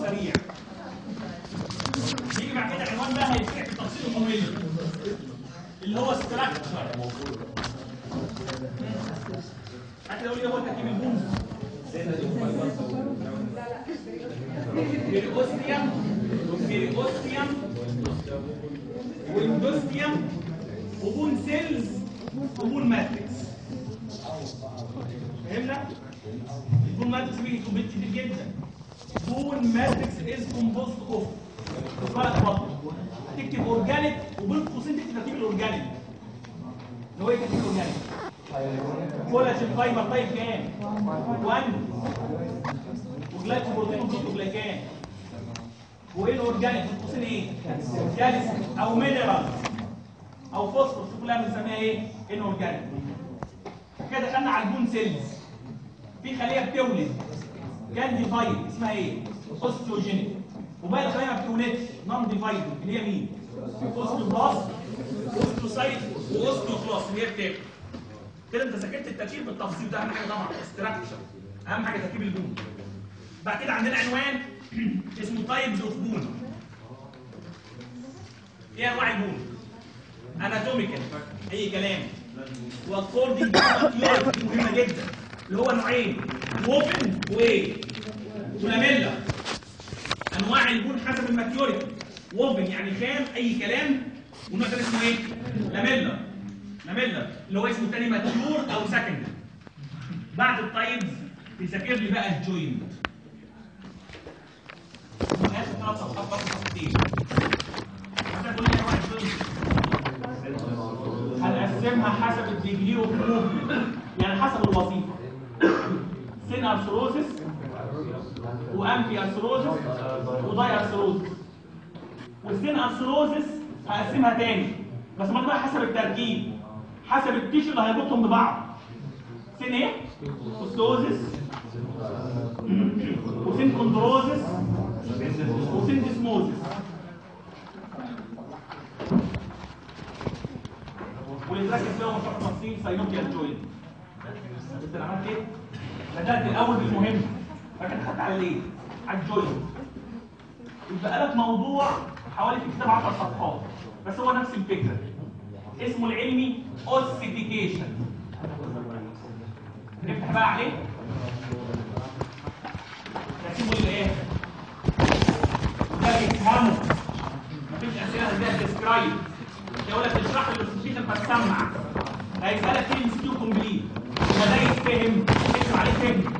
سريع يجي بعد كده العنوان بقى هيفتح التفصيل الطويل اللي هو ستراكشر حتى لو لي هو تركيب البونز بيريوستيوم بيريوستيوم واندوستيوم وبون سيلز وبون ماتريكس فهمنا؟ البون ماتريكس بيجي كومبليت كتير جدا بون ماتريكس از كومبوست اوف فرق بطن هتكتب اورجانيك وبين قوسين تكتب ترتيب الاورجانيك اللي هو ايه ترتيب الاورجانيك؟ كولاجين فايبر تايب كام؟ 1 وجلايكوبروتين وجلوكوجلايكان وايه الاورجانيك بين قوسين ايه؟ كالسيوم او مينرال او فوسفورس كلها بنسميها ايه؟ انورجانيك كده دخلنا على البون سيلز في خليه بتولد كان ديفايد اسمها ايه؟ اوستيوجينيك وباقي الخلايا ما بتولدش نون ديفايد اللي هي مين؟ اوستيوبلاست اوستيوسايت واوستيوكلاست اللي هي بتاكل كده انت ذاكرت التركيب بالتفصيل ده اهم حاجه طبعا استراكشر اهم حاجه تركيب البون بعد كده عندنا عنوان اسمه تايبز اوف بون ايه انواع البون؟ اناتوميكال اي كلام واكوردنج مهمه جدا اللي هو نوعين ووبن وايه؟ ولاميلا انواع البون حسب الماتيوريتي ووبن يعني خام اي كلام والنوع الثاني اسمه ايه؟ لاميلا لاميلا اللي هو اسمه الثاني ماتيور او سكند بعد التايبز بيذاكر لي بقى الجوينت اخر ثلاث صفحات بس صفحتين هتقول لي انواع الجوينت هنقسمها حسب الديجري اوف موفمنت يعني حسب الوظيفه سين ارثروزس وامفي ارثروزس وداي ارثروزس والسين ارثروزس هقسمها تاني بس برضه بقى حسب التركيب حسب التيشو اللي هيربطهم ببعض سين ايه؟ اوستوزس وسين كوندروزس وسين ديسموزس واللي تركز فيهم مشروع تفصيل ساينوبيال جوينت انت اللي عملت ايه؟ بدات الاول بالمهم فكنت خدت على الايه؟ على الجوينت يبقى لك موضوع حوالي في كتاب 10 صفحات بس هو نفس الفكره اسمه العلمي اوسيفيكيشن نفتح بقى عليه ترتيبه الايه؟ ده بيفهمه مفيش اسئله زي ديسكرايب يقول لك اشرح لي الاوسيفيكيشن فتسمع هيسالك فيه ام كيو كومبليت وده يتفهم اكتب عليه فهم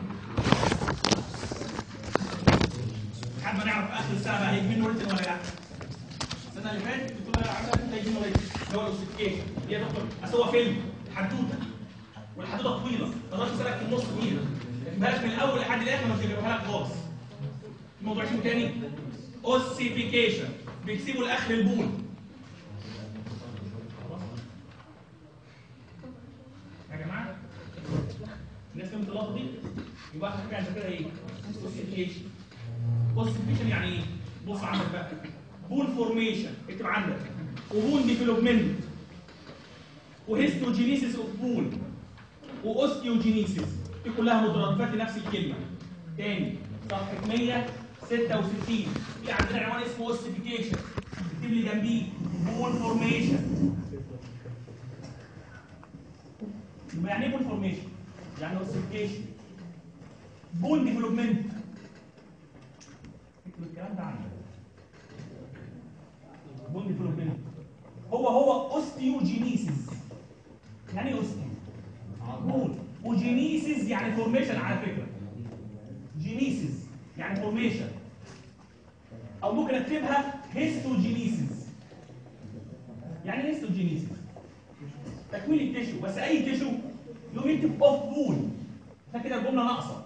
لحد ما نعرف اخر السنه بقى هيجي منه ريتن ولا لا السنه اللي فاتت قلت له عندك انت هيجي منه ريتن اللي هو الاوسيفيكيشن هي يا دكتور اصل هو فيلم حدوته والحدوته طويله ما اقدرش اسالك في النص دقيقه لكن بالك من الاول لحد الاخر مش هجيبها لك خالص الموضوع اسمه تاني اوسيفيكيشن بيكسبوا لاخر البول يا جماعه الناس فهمت اللقطه دي يبقى احنا كده كده ايه اوسيفيكيشن اوسيفيكيشن يعني ايه بص عندك بقى بون فورميشن اكتب عندك وبون ديفلوبمنت وهيستوجينيسيس اوف بون واوستيوجينيسيس دي كلها مترادفات لنفس الكلمه تاني صفحه 166 في عندنا عنوان اسمه اوسيفيكيشن اكتب لي جنبيه بون فورميشن يبقى يعني ايه بون فورميشن؟ يعني اوسيفيكيشن بون ديفلوبمنت اكتب الكلام ده عندك بون ديفلوبمنت هو هو اوستيوجينيسيس يعني ايه اوستيو؟ بون وجينيسيس يعني فورميشن على فكره جينيسيس يعني فورميشن او ممكن اكتبها هيستوجينيسيس يعني ايه هيستوجينيسيس تكوين التشو بس اي تشو له يكتب اوف بون فكده الجمله ناقصه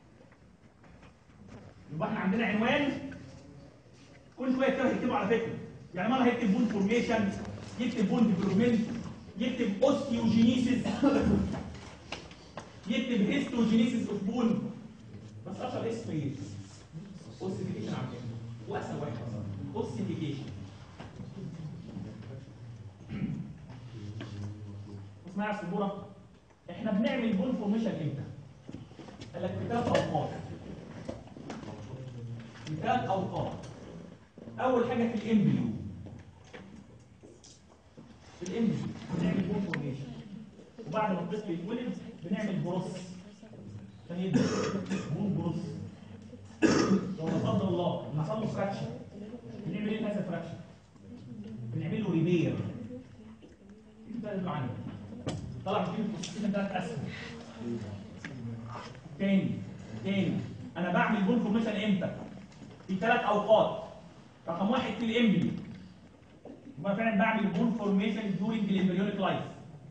يبقى احنا عندنا عنوان كل شويه كده هيكتبوا على فكره يعني مره هيكتب بون فورميشن يكتب بون ديفلوبمنت يكتب اوستيوجينيسيس يكتب هيستوجينيسيس اوف بون بس اشهر اسم ايه؟ اوسيفيكيشن على فكره واسهل واحد اوسيفيكيشن اسمها يا سبوره احنا بنعمل بون فورميشن امتى؟ قال لك في ثلاث اوقات في ثلاث اوقات اول حاجه في الامبليو في الامبليو بنعمل بون فورميشن وبعد ما الطفل يتولد بنعمل بروس عشان يبدا بون بروس لو لا قدر الله حصل له فراكشن بنعمل ايه هذا الفراكشن؟ بنعمل له ريبير انت عنه طلع فيه الفوسفين ثلاث اسهم تاني تاني انا بعمل بون فورميشن امتى؟ في ثلاث اوقات رقم واحد في الامبلي يبقى فعلا بعمل بون فورميشن دورينج الامبريونيك لايف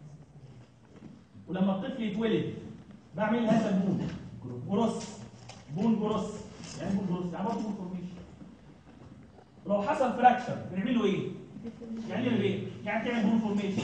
ولما الطفل يتولد بعمل هذا البون جروس بون جروس يعني بون جروس يعني برضه بون فورميشن ولو حصل فراكشر بنعمل له ايه؟ يعني ايه ايه؟ يعني تعمل بون فورميشن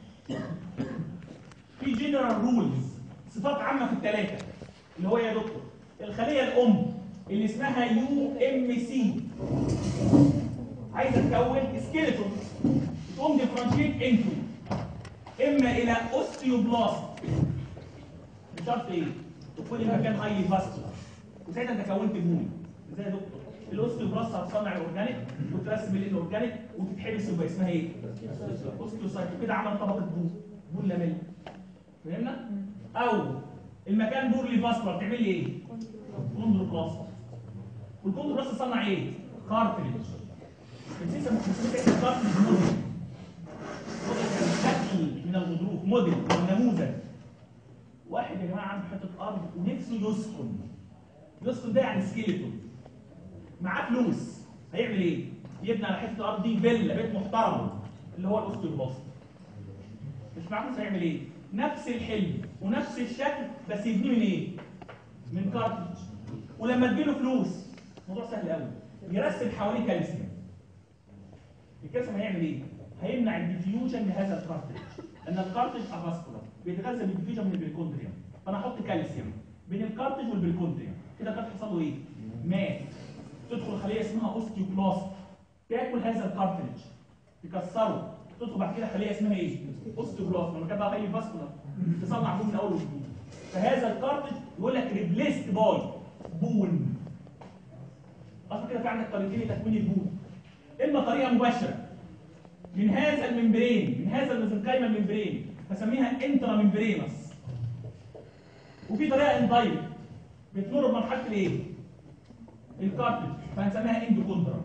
في جنرال رولز صفات عامه في الثلاثه اللي هو يا دكتور الخليه الام اللي اسمها يو ام سي عايزه تكون سكيلتون تقوم ديفرنشيت انتو اما الى اوستيوبلاست بشرط ايه؟ تكون المكان هايلي فاسكولار وساعتها انت كونت بون ازاي يا دكتور؟ الاوستيوبلاست هتصنع الاورجانيك وترسم الاورجانيك وتتحبس يبقى اسمها ايه؟ اوستيوسايت وكده عمل طبقه بون بون لاميل فهمنا؟ او المكان بورلي فاسكولار تعمل ايه؟ كوندروبلاست والكوندروبلاست تصنع ايه؟ كارتريج السيستم بتاعت الكارتريج موديل شكل من الغضروف موديل او نموذج واحد يا جماعه عنده حته ارض ونفسه يسكن يسكن ده يعني سكيلتون معاه فلوس هيعمل ايه؟ يبني على حته الارض دي فيلا بيت محترم اللي هو الاوستيوبلاست مش معاه فلوس هيعمل ايه؟ نفس الحلم ونفس الشكل بس يبنيه من ايه؟ من كارتريج ولما تجيله فلوس موضوع سهل قوي يرسم حواليه كالسيوم الكالسيوم هيعمل ايه؟ هيمنع الديفيوجن لهذا الكارتريج لان الكارتريج افاسكولار بيتغذى بالديفيوجن من البريكوندريوم فانا احط كالسيوم بين الكارتريج والبريكوندريوم كده الكارتريج حصل له ايه؟ مات تدخل خليه اسمها اوستيوبلاست تاكل هذا الكارتريج تكسره تدخل بعد كده خليه اسمها ايه؟ اوستيوبلاست لما كان بقى هايلي فاسكولار تصنع بون من اول وجديد فهذا الكارتريج يقول لك ريبليست باي بون اصلا كده في عندك طريقتين لتكوين البون اما طريقه مباشره من هذا الممبرين من هذا الميزنكايما الممبرين بسميها انترا ممبرينس وفي طريقه اندايركت بتمر بمرحله الايه؟ الكارتج فهنسميها اندوكوندرا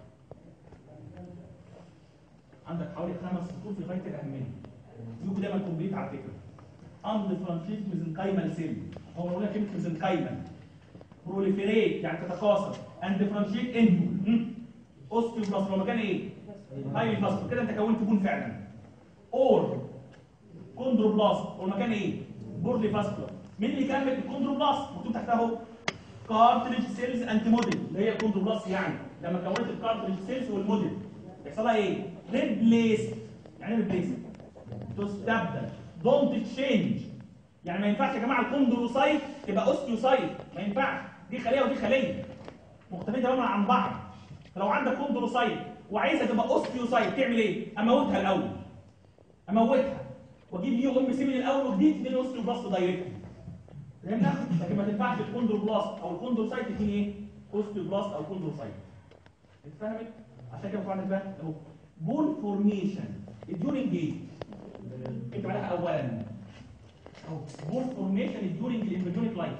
عندك حوالي خمس سطور في غايه الاهميه يجوا دايما كومبليت على فكره اندفرنشيت ميزنكايما سيل هو بيقول لك كلمه ميزنكايما بروليفيريت يعني تتكاثر اندفرنشيت اندو اوستيوبلاست لو مكان ايه؟ هاي الفاسكو كده انت كونت بون فعلا اور كوندروبلاست والمكان ايه؟ بورلي فاسكولار مين اللي كمل الكوندروبلاست مكتوب تحتها اهو كارتريج سيلز انتي موديل اللي هي الكوندروبلاست يعني لما كونت الكارتريج سيلز والموديل يحصل لها ايه؟ ريبليس يعني ايه ريبليس؟ تستبدل دونت تشينج يعني ما ينفعش يا جماعه الكوندروسايت تبقى اوستيوسايت ما ينفعش دي خليه ودي خليه مختلفين تماما عن بعض فلو عندك كوندروسايت وعايزها تبقى اوستيوسايت تعمل ايه؟ اموتها الاول اموتها واجيب يو ام سي من الاول وجديد تديني اوستيوبلاست دايركت فهمنا؟ لكن ما تنفعش الكوندروبلاست او الكوندروسايت تديني ايه؟ اوستيوبلاست او كوندروسايت اتفهمت؟ عشان كده طبعا بقى اهو بون فورميشن الديورنج ايه؟ اكتب عليها اولا اهو بون فورميشن الديورنج الامبريونيك لايف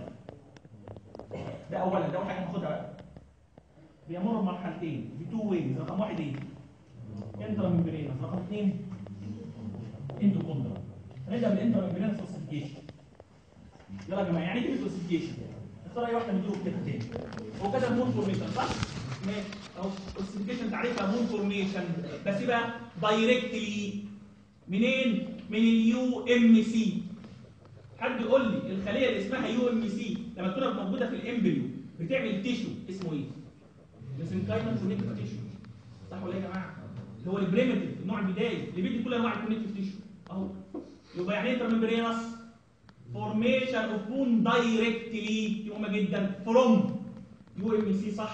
ده اولا ده اول حاجه هناخدها بقى بيمر بمرحلتين بتو ويز رقم واحد ايه؟ انترا ممبرينس رقم اثنين اندوكوندرا هنبدا بالانترا ممبرينس اوسيفيكيشن يلا يا جماعه يعني ايه اوسيفيكيشن؟ اختار اي واحده من دول كده تاني هو كده مون فورميشن صح؟ ماشي اهو اوسيفيكيشن تعريفها مون فورميشن بس يبقى دايركتلي منين؟ من اليو ام سي حد يقول لي الخليه اللي اسمها يو ام سي لما تكون موجوده في الامبريو بتعمل تيشو اسمه ايه؟ ميزنكايمال كونكتيف تيشو صح ولا ايه يا جماعه؟ اللي هو البريمتيف النوع البدائي اللي بيدي كل انواع الكونكتيف تيشو اهو يبقى يعني انتر ممبرينس فورميشن اوف بون دايركتلي دي مهمه جدا فروم يو ام سي صح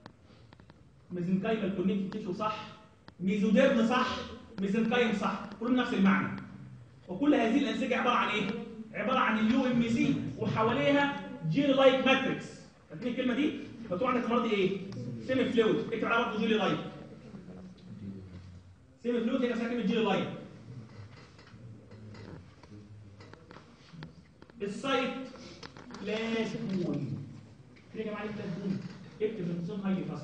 ميزنكايمال كونكتيف تيشو صح ميزوديرم صح ميزنكايم صح كلهم نفس المعنى وكل هذه الانسجه عباره عن ايه؟ عباره عن اليو ام سي وحواليها جين لايك ماتريكس فاكرين الكلمه دي؟ مكتوب عندك المره دي ايه؟ سيمي فلويد اكتب عليها برضه جيلي لايت سيمي فلويد هي نفسها كلمه جيلي لايت السايت فلاش بول يا جماعه ايه فلاش بول اكتب النظام هاي فاست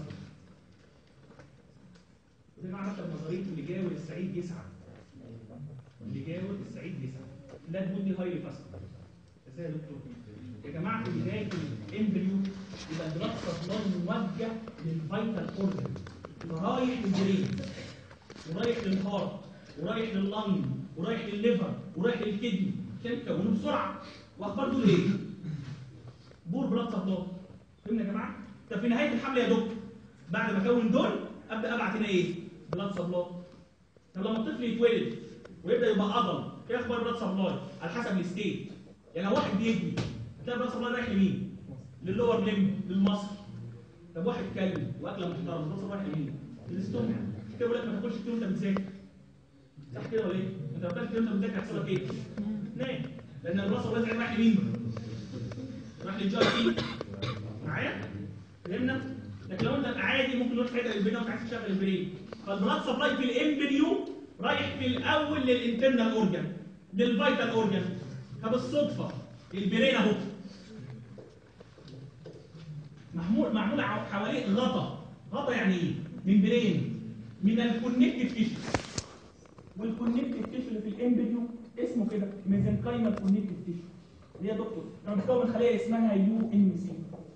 يا جماعه مكتب نظريه اللي جاور السعيد يسعد اللي جاور السعيد يسعد فلاش بول دي هاي فاست ازاي يا دكتور يا جماعه في بدايه الامبريو يبقى البلاد سبلاي موجه للفيتال اورجن رايح للبرين ورايح للهارت ورايح لللنج ورايح للليفر ورايح للكدني عشان يتكونوا بسرعه واخبار دول ايه؟ بور بلاد سبلاي فهمنا يا جماعه؟ طب في نهايه الحمله يا دكتور بعد ما اكون دول ابدا ابعت هنا ايه؟ بلاد سبلاي طب لما الطفل يتولد ويبدا يبقى عضل ايه اخبار بلاد سبلاي؟ على حسب الستيت يعني لو واحد بيجري هتلاقي بلاد سبلاي رايح لمين؟ للور ليم للمصر طب واحد كلب واكله محترمه بلاد سبلاي رايح لمين؟ للاستومع كده بيقول لك ما تاكلش كتير وانت بتذاكر صح كده ولا ايه؟ انت لو بتاكل كتير وانت بتذاكر هيحصل لك ايه؟ نام لان البلاد سبلاي رايح لمين؟ رايح للجي اي بي معايا؟ فهمنا؟ لكن لو انت عادي ممكن نروح حته البرين وانت عايز تشغل البرين فالبلاد سبلاي في الامبريو رايح في الاول للانترنال اورجان للفيتال اورجان فبالصدفه البرين اهو معمول معمول حواليه غطا غطا يعني ايه؟ من برين من الكونكتيف تيشو والكونكتيف تيشو اللي في الامبريو اسمه كده ميزنكايمال كونكتيف تيشو ليه يا دكتور؟ لما بتكون خليه اسمها يو ام سي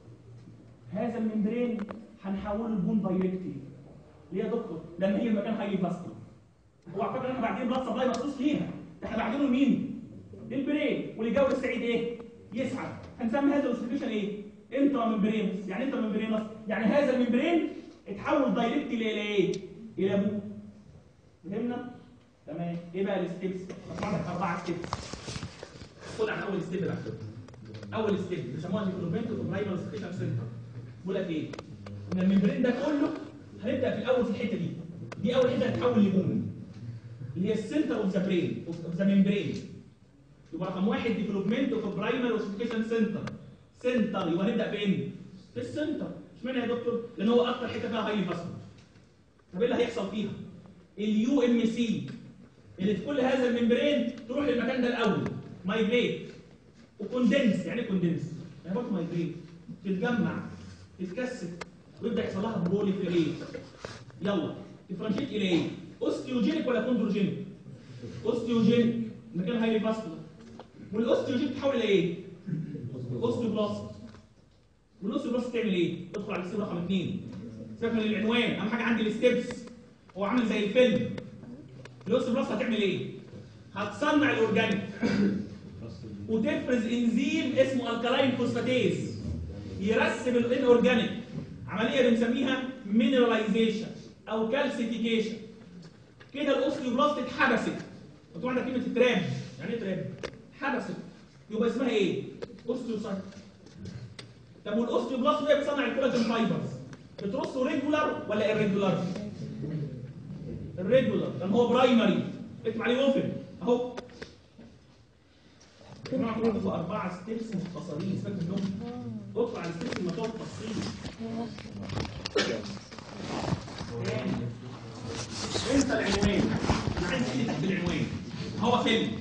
هذا الممبرين هنحوله لبون دايركتلي ليه يا دكتور؟ لان هي المكان هايلي فاسكول هو على فكره احنا بعدين بلاد سبلاي مخصوص ليها ده احنا بعدينه لمين؟ للبرين واللي جاور السعيد ايه؟ يسعد هنسمي هذا الاوسيفيشن ايه؟ انترا ممبرينس يعني انترا ممبرينس يعني هذا الممبرين اتحول دايركتلي الى ايه؟ الى بون فهمنا؟ تمام ايه بقى الستبس؟ مجموعه لك اربعه ستبس خد عن اول ستيب بقى اول ستيب بيسموها ديفلوبمنت اوف برايمري سكريشن سنتر بيقول لك ايه؟ ان الممبرين ده كله هنبدا في الاول في الحته دي دي اول حته هتتحول لبون اللي هي السنتر اوف ذا برين اوف ذا ممبرين يبقى رقم واحد ديفلوبمنت اوف برايمري اوسيفيكيشن سنتر سنتر يبقى هنبدا فين؟ في السنتر اشمعنى يا دكتور؟ لان هو اكتر حته فيها هايلي فاسكولار طب ايه اللي هيحصل فيها؟ اليو ام سي اللي في كل هذا الممبرين تروح للمكان ده الاول مايجريت وكوندنس يعني ايه كوندنس؟ يعني برضه مايجريت تتجمع تتكثف ويبدا يحصل لها بروليفريت يلا ديفرنشيت الى ايه؟ اوستيوجينيك ولا كوندروجينيك؟ اوستيوجينيك مكان هايلي فاسكولار والاوستيوجينيك تتحول الى ايه؟ اوستيوبلاست والاوستيوبلاست تعمل ايه؟ تدخل على الستيب رقم اثنين سيبك من العنوان اهم حاجه عندي الستبس هو عامل زي الفيلم الاوستيوبلاست هتعمل ايه؟ هتصنع الاورجانيك وتفرز انزيم اسمه الكالاين فوسفاتيز يرسب الاورجانيك عمليه بنسميها مينراليزيشن او كالسيفيكيشن كده الاوستيوبلاست اتحبست مكتوب عندك كلمه تراب يعني ايه تراب؟ اتحبست يبقى اسمها ايه؟ اوستيوسايت طب والاوستيوبلاست ده بتصنع الكولاجين فايبرز بترصه ريجولار ولا irregular؟ الريجولار لان هو برايمري اكتب عليه اوبن اهو جماعه عندكم اربعه ستيبس مختصرين سيبك منهم ادخل على الستيبس الموضوع تفصيل تاني انسى العنوان انا عايز ايه تحت العنوان هو فيلم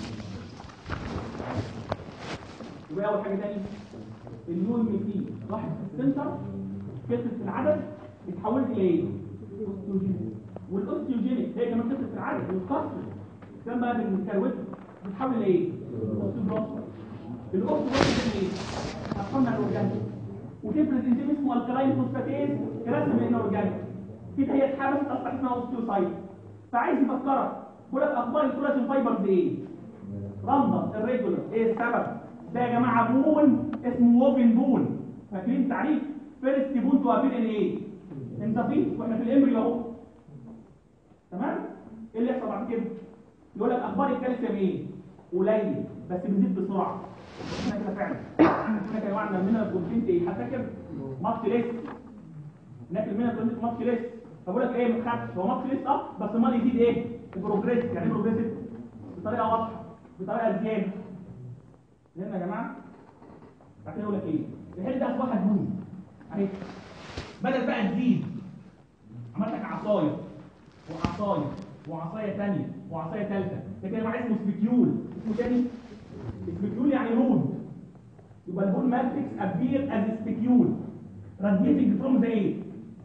يبقى اول حاجه تاني اليو ام بي راحت في السنتر كترت في العدد اتحولت الى ايه؟ اوستيوجينيك والاوستيوجينيك هي كمان كترت في العدد والكسر كان بقى بالكروت بتحول لايه؟ اوستيوبلاست الاوستيوبلاست دي ايه؟ هتصنع الاورجانيك وتفرز انزيم اسمه الكلاين فوسفاتيز يرسم الاورجانيك كده هي اتحبست اصبح اسمها اوستيوسايت فعايز يفكرك بيقول لك اخبار الكولاجين فايبرز ايه؟ رمضة الريجولر ايه السبب؟ ده يا جماعه بون اسمه ووبن بون فاكرين تعريف فيرست بون تو ابير ان ايه؟ انت فيه واحنا في الامبريو اهو تمام؟ ايه اللي يحصل بعد كده؟ يقول لك اخبار الكالسيوم ايه؟ قليل بس بيزيد بسرعه احنا كده فعلا احنا كده وعدنا مننا الكونتنت ايه؟ هتفكر ماتش ليست ناكل منها كونتنت ماتش ليست فبقول لك ايه ما تخافش هو ماتش ليست اه بس امال يزيد ايه؟ بروجريس يعني ايه بروجريس؟ بطريقه واضحه بطريقه زياده فهمنا يا جماعه؟ بعد كده يقول لك ايه؟ الحل ده اصبح دهون اهي بدل بقى تزيد عملت لك عصايه وعصايه وعصايه ثانيه وعصايه ثالثه ده كده معاه اسمه سبيكيول اسمه تاني سبيكيول يعني رود يبقى البول ماتريكس ابير از سبيكيول راديتنج فروم ذا ايه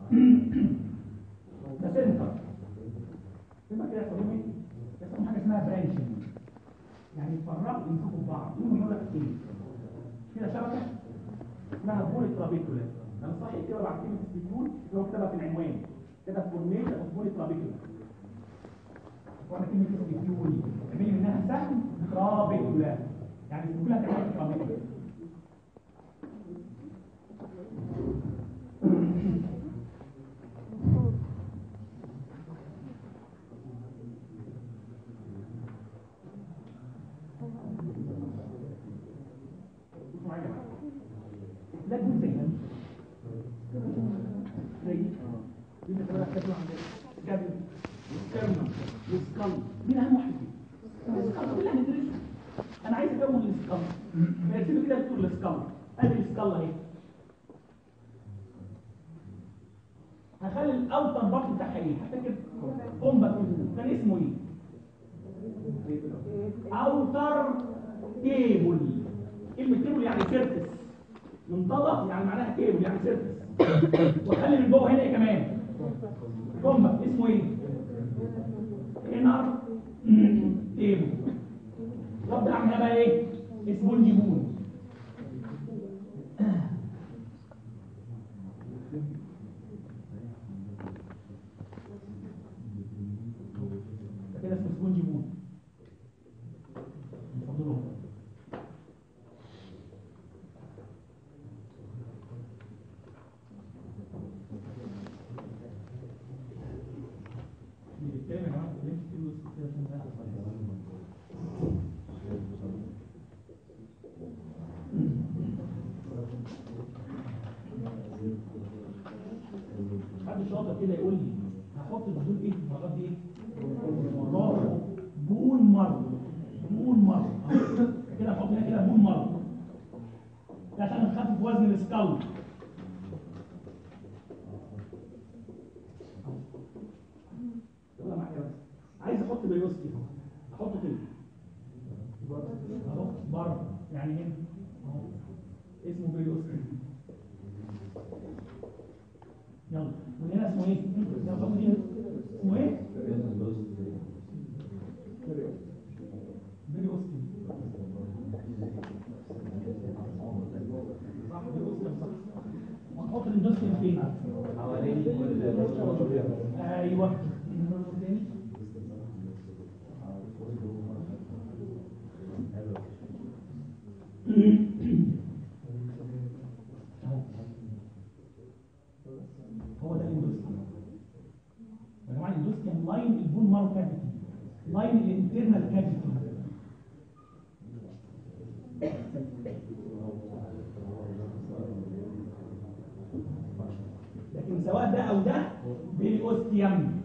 ده سنتر يبقى كده يحصل لهم ايه؟ يحصل لهم حاجه اسمها برانشنج يعني يتفرقوا يمسكوا في بعض يقوموا يقول لك ايه كده شبكه اسمها بول ترابيكولا انا صح كده بعد كلمه سبيكيول اللي هو كتبها في العنوان كده فورميشن اوف بول ترابيكولا وانا كلمه سبيكيول اعملي منها سهم ترابيكولا يعني سبيكيولا هتعمل ترابيكولا بصوا معايا يا جماعه لا تكون زي ده زي دي دي اللي كمان هتاكلوا عندنا جابل والكرمة والسكال مين اهم واحد فيهم؟ السكال كلها هندرسها انا عايز اكون السكال فيرسمي كده بتقول السكال ادي السكال اهي هخلي الاوتر بارت بتاعها ايه؟ هفتكر كومبات كان اسمه ايه؟ اوتر كيبل كلمة كيبل يعني سيرفس منطلق يعني معناها كيبل يعني سيرفس وخلي من جوه هنا إيه كمان كومبات اسمه ايه؟ انر كيبل وابدا اعمل بقى ايه؟ اسبونجي بون ده كده اسمه سبونجي بون اتفضلوا بيتكلم يا جماعه ليه بتقولوا كده عشان ده حد شاطر كده يقول لي هحط البدون ايه في المرات دي ايه؟ مرار بون مر بون مر كده احط هنا كده بون مر ده عشان نخفف وزن السكال يلا معايا بس عايز احط بيوسكي احطه كده اهو بره يعني هنا اهو اسمه بيوسكي يلا من هنا اسمه ايه؟ ده احط هنا اسمه ايه؟ بيوسكي صح بيوسكي صح ونحط الاندوسكي فين؟ حوالين كل ايوه تاني هو ده الاندوسكي يا جماعه الاندوسكي لاين البون مارو كافيتي لاين الانترنال كافيتي لكن سواء ده او ده بالاوستيوم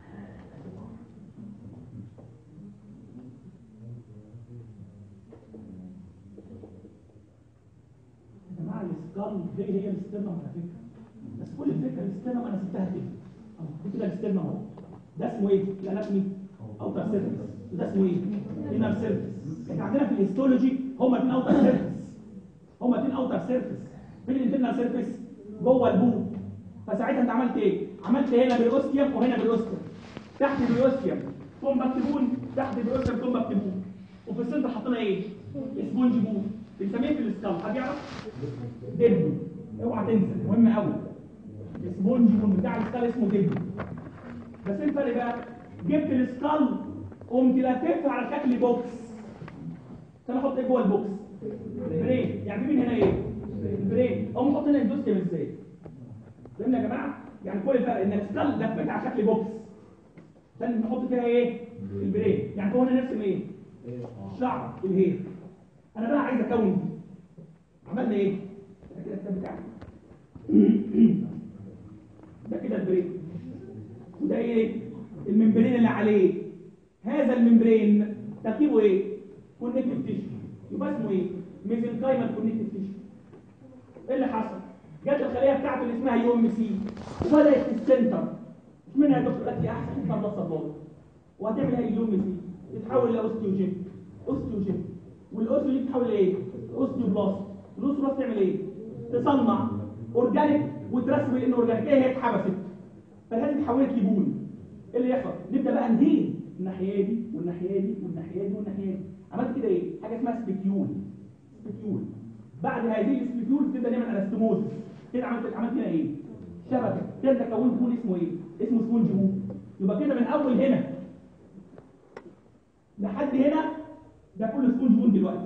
يا جماعه السكال هي هي الاسترنم على فكره بس كل الفكره الاسترنم انا سبتها كده أهو، دي كده الاسترنم اهو ده اسمه ايه؟ الاناتومي اوتر سيرفيس وده اسمه ايه؟ انر سيرفيس احنا عندنا في الهيستولوجي هما الاثنين اوتر سيرفيس هما الاثنين اوتر سيرفيس فين الانترنال سيرفيس؟ جوه البون فساعتها انت عملت ايه؟ عملت هنا بالاوستيوم وهنا بالاوستيوم تحت بالاوستيوم كومباكت بون تحت بالاوستيوم كومباكت بون وفي السنتر حطينا ايه؟ سبونج بون بنسميه في السكال حد يعرف؟ دبو اوعى تنسى مهم قوي السبونج بون بتاع السكال اسمه دبو بس ايه الفرق بقى؟ جبت السكال قمت لففها على شكل بوكس عشان احط ايه جوه البوكس؟ برين يعني في من هنا ايه؟ برين اقوم احط هنا اندوسكيم ازاي؟ فهمنا يا جماعه؟ يعني كل الفرق ان السكال لفتها على شكل بوكس عشان نحط فيها ايه؟ البرين يعني هو هنا نرسم ايه؟ الشعر الهير انا بقى عايز اكون دي عملنا ايه؟ ده كده الكتاب بتاعي ده كده البرين وده ايه؟ الممبرين اللي عليه هذا الممبرين تركيبه ايه؟ كونكتيف تيشو يبقى اسمه ايه؟ ميزنكايمال كونكتيف تيشو ايه اللي حصل؟ جت الخليه بتاعتي اسمها يو ام سي وبدات في السنتر مش منها يا دكتور قالت لي احسن حته بلس سبورت وهتعمل ايه اليو ام سي تتحول لاوستيوجين اوستيوجين والاوستيوجين تتحول لايه؟ اوستيوبلاست الاوستيوبلاست تعمل ايه؟ تصنع اورجانيك وترسم الان اورجانيك ايه هي اتحبست فالهذه اتحولت لبون ايه اللي يحصل؟ نبدا بقى نزيد الناحيه دي والناحيه دي والناحيه دي والناحيه دي عملت كده ايه؟ حاجه اسمها سبيكيول سبيكيول بعد هذه السبيكيول تبدا نعمل انستموز كده عملت عملت هنا ايه؟ شبكه كده كونت بون اسمه ايه؟ اسمه سبونج بون يبقى كده من اول هنا لحد هنا ده كله سبونج بون دلوقتي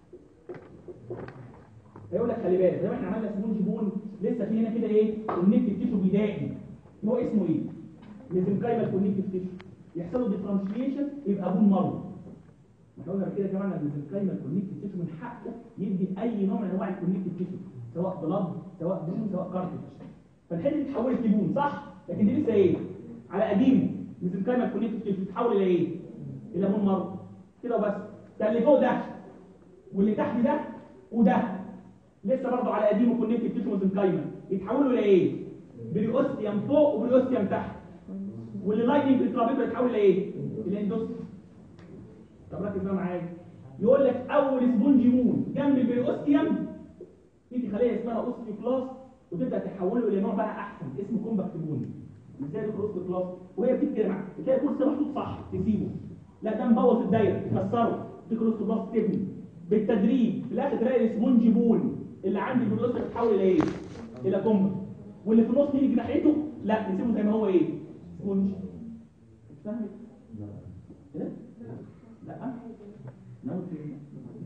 هيقول لك خلي بالك زي ما احنا عملنا سبونج بون لسه في هنا كده ايه كونكتيف تيشو بدائي هو اسمه ايه ميزنكايمال كونكتيف تيشو يحصل له ديفرنشيشن يبقى بون مارو احنا قلنا قبل كده يا جماعه ان الميزنكايمال كونكتيف تيشو من حقه يدي اي نوع من انواع الكونكتيف تيشو سواء بلاد سواء بون سواء كارتج فالحته دي اتحولت لبون صح لكن دي لسه ايه على قديمه ميزنكايمال كونكتيف تيشو تتحول الى ايه الى بون مارو كده وبس ده اللي فوق ده واللي تحت ده وده لسه برضه على قديمه كونكتيف تيشو ميزنكايمال يتحولوا الى ايه بريوستيوم فوق وبريوستيوم تحت واللي لايننج الترابيب يتحول لايه الى اندوستيوم طب ركز بقى معايا يقول لك اول سبونج مون جنب البريوستيوم تيجي خليه اسمها اوستيوكلاست وتبدا تحوله الى نوع بقى احسن اسمه كومباكت بون ازاي الاوستيوكلاست وهي بتيجي كده معاك تلاقي كرسي محطوط صح تسيبه لا ده مبوظ الدايره تكسره تيجي الاوستيوكلاست تبني بالتدريب في الاخر تلاقي السبونج بون اللي عندي في الوسط يتحول الى ايه الى كومباكت واللي في النص يجي ناحيته لا نسيبه زي ما هو ايه سبونج فاهم كده لا نقول فين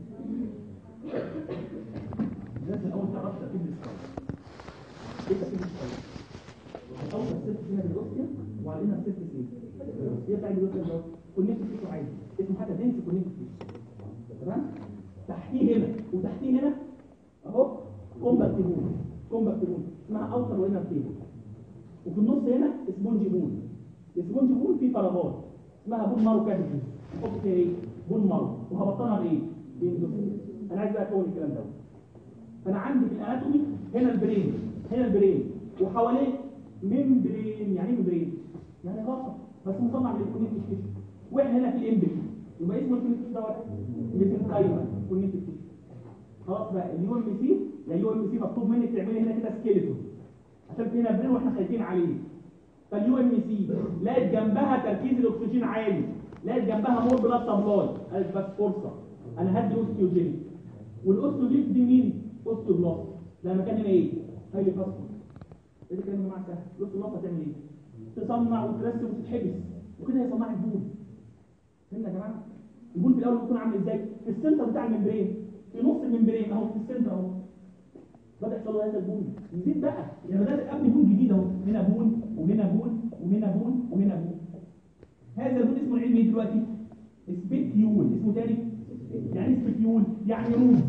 لازم الاول تعرف ترتيب الاسكار ايه ترتيب الاسكار اول ست فيها بالروسيا وعلينا ست سين هي بتاع الروسيا ده كونكت فيشو عادي اسمه حتى دنس كونكت فيشو تمام تحتيه هنا وتحتيه هنا اهو كومباكت بون كومباكت بون اسمها اوتر وانر تيبل وفي النص هنا سبونج بون السبونج بون فيه فراغات اسمها بون مارو كافيتي نحط فيها ايه بون مارو وهبطنها بايه باندوسين انا عايز بقى اكون الكلام ده فانا عندي في الاناتومي هنا البرين هنا البرين وحواليه ممبرين يعني ايه ممبرين يعني غطا بس مصنع من الكونكتيف تيشو واحنا هنا في الامبري يبقى اسمه الكونكتيف تيشو دوت ميزنكايما كونكتيف تيشو خلاص بقى اليو ام سي يا يو ام سي مطلوب منك تعملي هنا كده سكيلتون عشان في هنا برين واحنا خايفين عليه فاليو ام سي لقيت جنبها تركيز الاكسجين عالي لقيت جنبها مور بلاد سبلاي قالت بس فرصه انا هدي اوستيوجينيك والاوستيوجينيك دي مين اوستيوبلاست ده مكان هنا ايه هايلي فاسكولار ايه ده كلام يا جماعه سهل الاوستيوبلاست هتعمل ايه تصنع وترسم وتتحبس وكده هي صناعه بون فهمنا يا جماعه البون في الاول بيكون عامل ازاي في السنتر بتاع الممبرين في نص الممبرين اهو في السنتر اهو بدا يحصل له هذا البون يزيد بقى يعني بدات ابني بون جديد اهو هنا بون وهنا بون وهنا بون وهنا بون هذا البون اسمه العلمي دلوقتي سبيكيول اسمه تاني يعني ايه سبيكيول يعني روز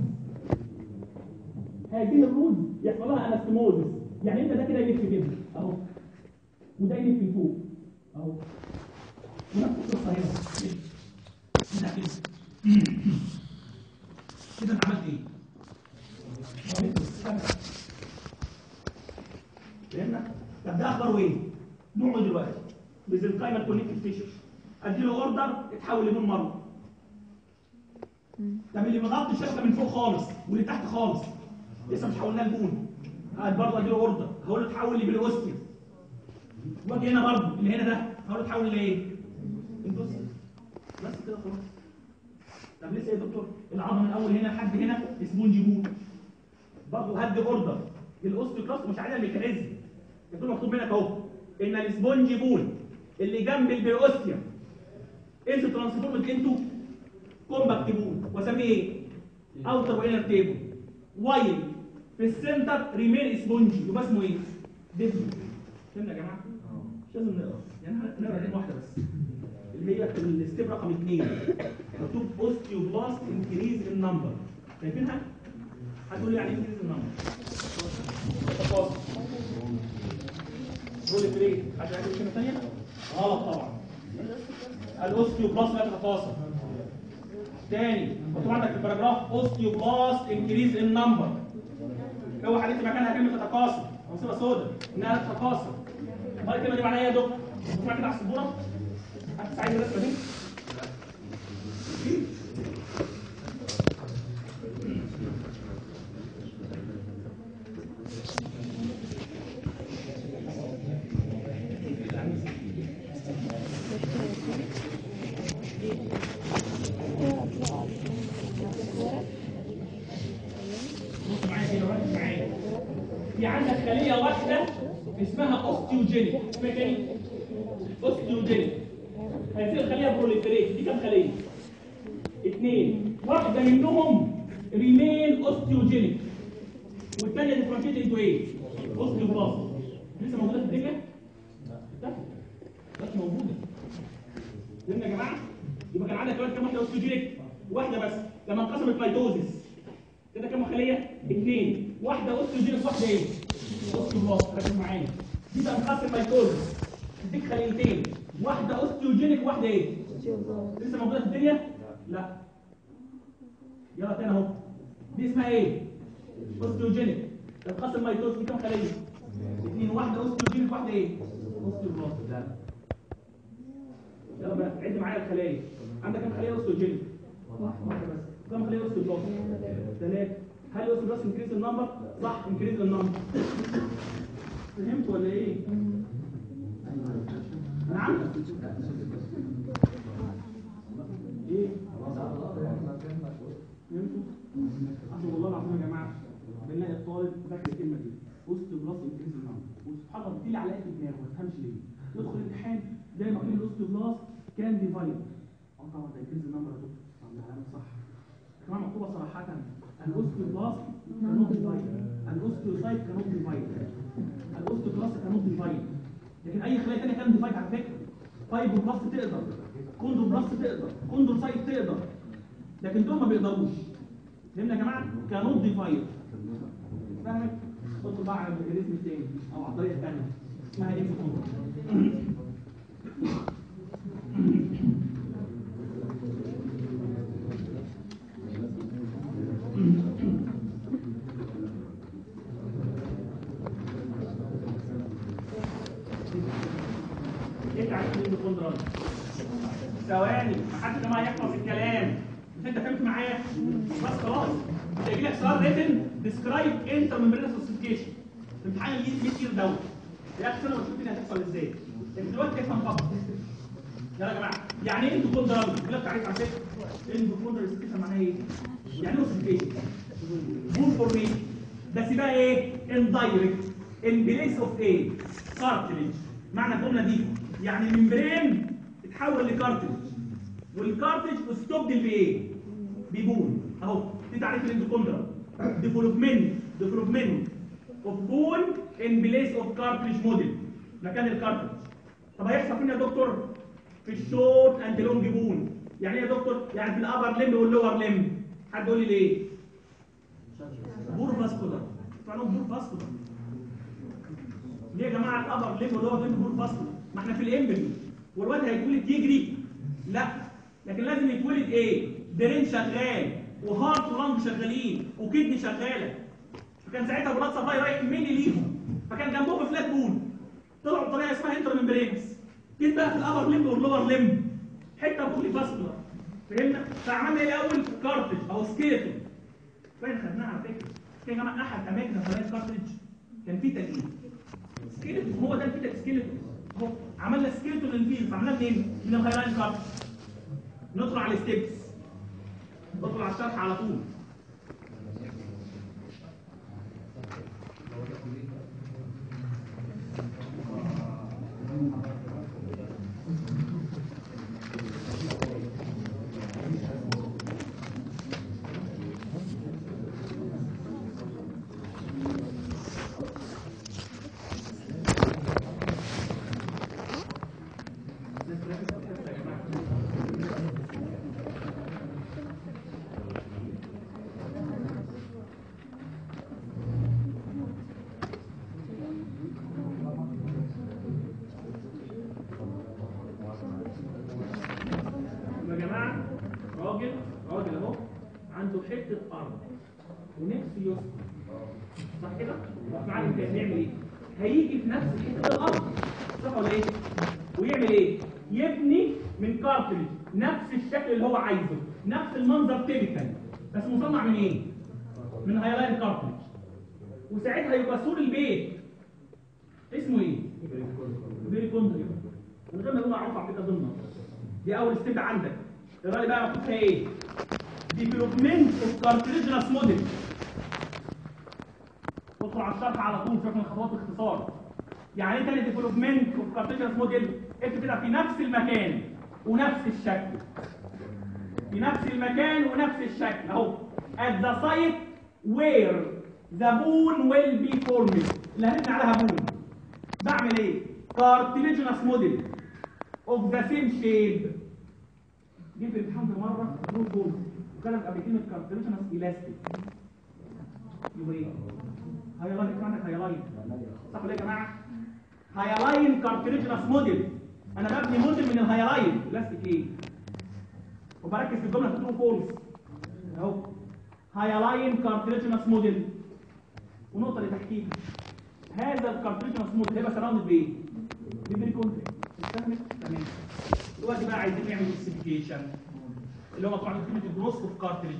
هذه الروز يحصل لها انستموزس يعني انت ده كده يلف كده اهو وده يلف لفوق اهو ونفس القصه هنا كده كده كده انت عملت ايه؟ فهمنا؟ طب ده اخباره ايه؟ نوعه دلوقتي بزنكايما كونكتيف تيشو اديله اوردر اتحول لبون مره طب اللي مغطي الشبكه من فوق خالص واللي تحت خالص لسه مش حولناه لبون قاعد برضه اديله اوردر هقول له اتحول لي بالاوستيوم واجي هنا برضه اللي هنا ده هقول له اتحول لايه؟ اندوسيوم بس كده خلاص طب لسه يا دكتور العظم من اول هنا لحد هنا سبونج بون برضه هدي اوردر للاوستيوكلاست مش عليها ميكانيزم يكون مكتوب منك اهو ان السبونج بول اللي جنب البيروستيوم انت ترانسفورمد انتو كومباكت بول واسميه ايه؟ اوتر وانر تيبل وايل في السنتر ريمين سبونجي يبقى اسمه ايه؟ ديزني فهمنا يا جماعه؟ مش لازم نقرا يعني هنقرا كلمه واحده بس اللي هي في الستيب رقم اثنين مكتوب اوستيوبلاست انكريز ان نمبر شايفينها؟ هتقول لي يعني انكريز ان نمبر تفاصيل رول بريك عشان عايز كلمه ثانيه؟ غلط طبعا الاوستيوبلاست لا تتفاصل تاني مكتوب عندك في الباراجراف اوستيوبلاست انكريز ان نمبر اوعى حديث مكانها كلمه تتكاثر مصيبه سوداء انها تتكاثر امال الكلمه دي معناها ايه يا دكتور؟ اسمع كده على السبوره حد عايز الرسمه دي؟ بص معايا كده ركز معايا في عندك خليه واحده اسمها اوستيوجينيك اسمها ايه؟ اوستيوجينيك هذه الخليه بروليفريت دي كام خليه؟ اثنين واحده منهم ريمين اوستيوجينيك والثانيه ديفرنشيت انتو ايه؟ اوستيوبلاست لسه موجوده في الدنيا؟ لا مش موجوده فهمنا يا جماعه؟ يبقى كان عندك دلوقتي كام واحده اوستيوجينيك؟ واحده بس لما انقسمت ميتوزيس كده كام خليه؟ اثنين واحده اوستيوجينيك واحده ايه؟ اوستيوبلاست ركز معايا دي تنقسم ميتوزيس تديك خليتين واحده اوستيوجينيك واحده ايه؟ لسه موجوده في الدنيا؟ لا يلا تاني اهو دي اسمها ايه؟ اوستيوجينيك تنقسم ميتوز دي كام خليه؟ اثنين واحده اوستيوجينيك واحده ايه؟ اوستيوبلاست لا يلا بقى عد معايا الخلايا عندك كام خليه اوستيوجينيك؟ واحده بس كام خليه اوستيوبلاست؟ ثلاثه هل الاوستيوبلاست انكريز النمبر؟ صح انكريز النمبر فهمت ولا ايه؟ نعم؟ ايه؟ فهمتوا؟ عشان والله العظيم يا جماعه بنلاقي الطالب فاكر الكلمه دي وسط بلس انكريز النمبر وسبحان الله بتيجي على في دماغه ما تفهمش ليه يدخل الامتحان زي ما كان الوسط بلس كان ديفايد اه طبعا ده انكريز النمبر يا دكتور طب ده كلام صح كمان مكتوبه صراحه الوسط بلس كانوت ديفايد الاوستيوسايت كانوت ديفايد الاوستو بلس كانوت ديفايد لكن اي خلايا ثانيه كانت ديفايد على فكره فايبر بلس تقدر كوندو بلس تقدر كوندو سايت تقدر لكن دول ما بيقدروش فهمنا يا جماعه كانوت ديفايد فاهم ادخل بقى على الميكانيزم الثاني او على الطريقه الثانيه اسمها ايه ايه تعريف الميتوكوندريا ثواني ما حدش كمان يحفظ الكلام مش انت فهمت معايا بس خلاص هيجي لك سؤال ريتن ديسكرايب انتر ميمبرينس اوسيفيكيشن امتحان الجي بي كتير دوت يا اخي انا بشوف الدنيا هتحصل ازاي لكن دلوقتي افهم فقط يلا يا جماعه يعني ايه اندوكوندرال يقول لك تعريف على فكره اندوكوندرال اوسيفيكيشن معناها ايه يعني ايه اوسيفيكيشن بول فورميشن بس بقى ايه اندايركت ان بليس اوف ايه كارتليج معنى الجمله دي يعني الممبرين اتحول لكارتليج والكارتليج استبدل بايه ببون اهو دي تعريف الاندوكوندرال ديفلوبمنت ديفلوبمنت اوف بون ان بليس اوف كارتليج موديل مكان الكارتليج طب هيحصل فين يا دكتور في الشورت اند لونج بون يعني ايه يا دكتور يعني في الابر ليمب واللور ليمب حد يقول لي ليه بور فاسكولار فعلا بور فاسكولار ليه يا جماعه الابر ليمب واللور ليمب بور فاسكولار ما احنا في الامبري والواد هيتولد يجري لا لكن لازم يتولد ايه برين شغال وهارت ولانج شغالين وكدني شغاله فكان ساعتها بلاد سبلاي رايح ميني ليهم فكان جنبهم فلات بون طلعوا بطريقه اسمها انتر ممبرينس جيت بقى في الابر ليمب واللور ليمب حته بولي فاسكولار فهمنا فعملنا ايه الاول كارتج او سكيلتون فين خدناها على فكره في يا جماعه احد اماكن هذا الكارتج كان فيه تلقيح سكيلتون هو ده الفيتا سكيلتون اهو عملنا سكيلتون للفيل عملناه منين؟ من الهيلاين كارتج ندخل على الستيبس ندخل على الشرح على طول يا جماعه راجل راجل اهو عنده حته ارض ونفسه يسكن صح كده؟ راح معلم كان بيعمل ايه؟ هيجي في نفس حته الارض صح ولا ايه ويعمل ايه يبني من كارتريج نفس الشكل اللي هو عايزه نفس المنظر تيبيكال بس مصنع من ايه من هايلاين كارتريج وساعتها يبقى سور البيت اسمه ايه فيري كوندري من غير ما يكون معروف على فكره ضمن دي اول ستيب عندك الراجل بقى مكتوب فيها ايه ديفلوبمنت اوف كارتريجنس موديل ادخل على الشرح على طول شوف من الخطوات باختصار يعني ايه تاني ديفلوبمنت اوف كارتريجنس موديل اكتب كده في نفس المكان ونفس الشكل في نفس المكان ونفس الشكل اهو at the site where the bone will be formed اللي هنبني عليها بون بعمل ايه cartilaginous model of the same shape جه في الامتحان ده مره نور جول وكلم قبل كلمه cartilaginous elastic يبقى ايه هايلاين اكتب عندك هايلاين صح ولا يا جماعه هايلاين كارتريجنس موديل انا ببني موديل من الهايلاين بلاستيك ايه وبركز في الجمله في ترو فولس اهو هايلاين كارتريجنس موديل ونقطه اللي تحتيه هذا الكارتريجنس موديل هيبقى سراوند بايه بيبري كونتري استفهمت تمام دلوقتي بقى عايزين نعمل سبيكيشن اللي هو طبعا كلمه الجروس اوف كارتريج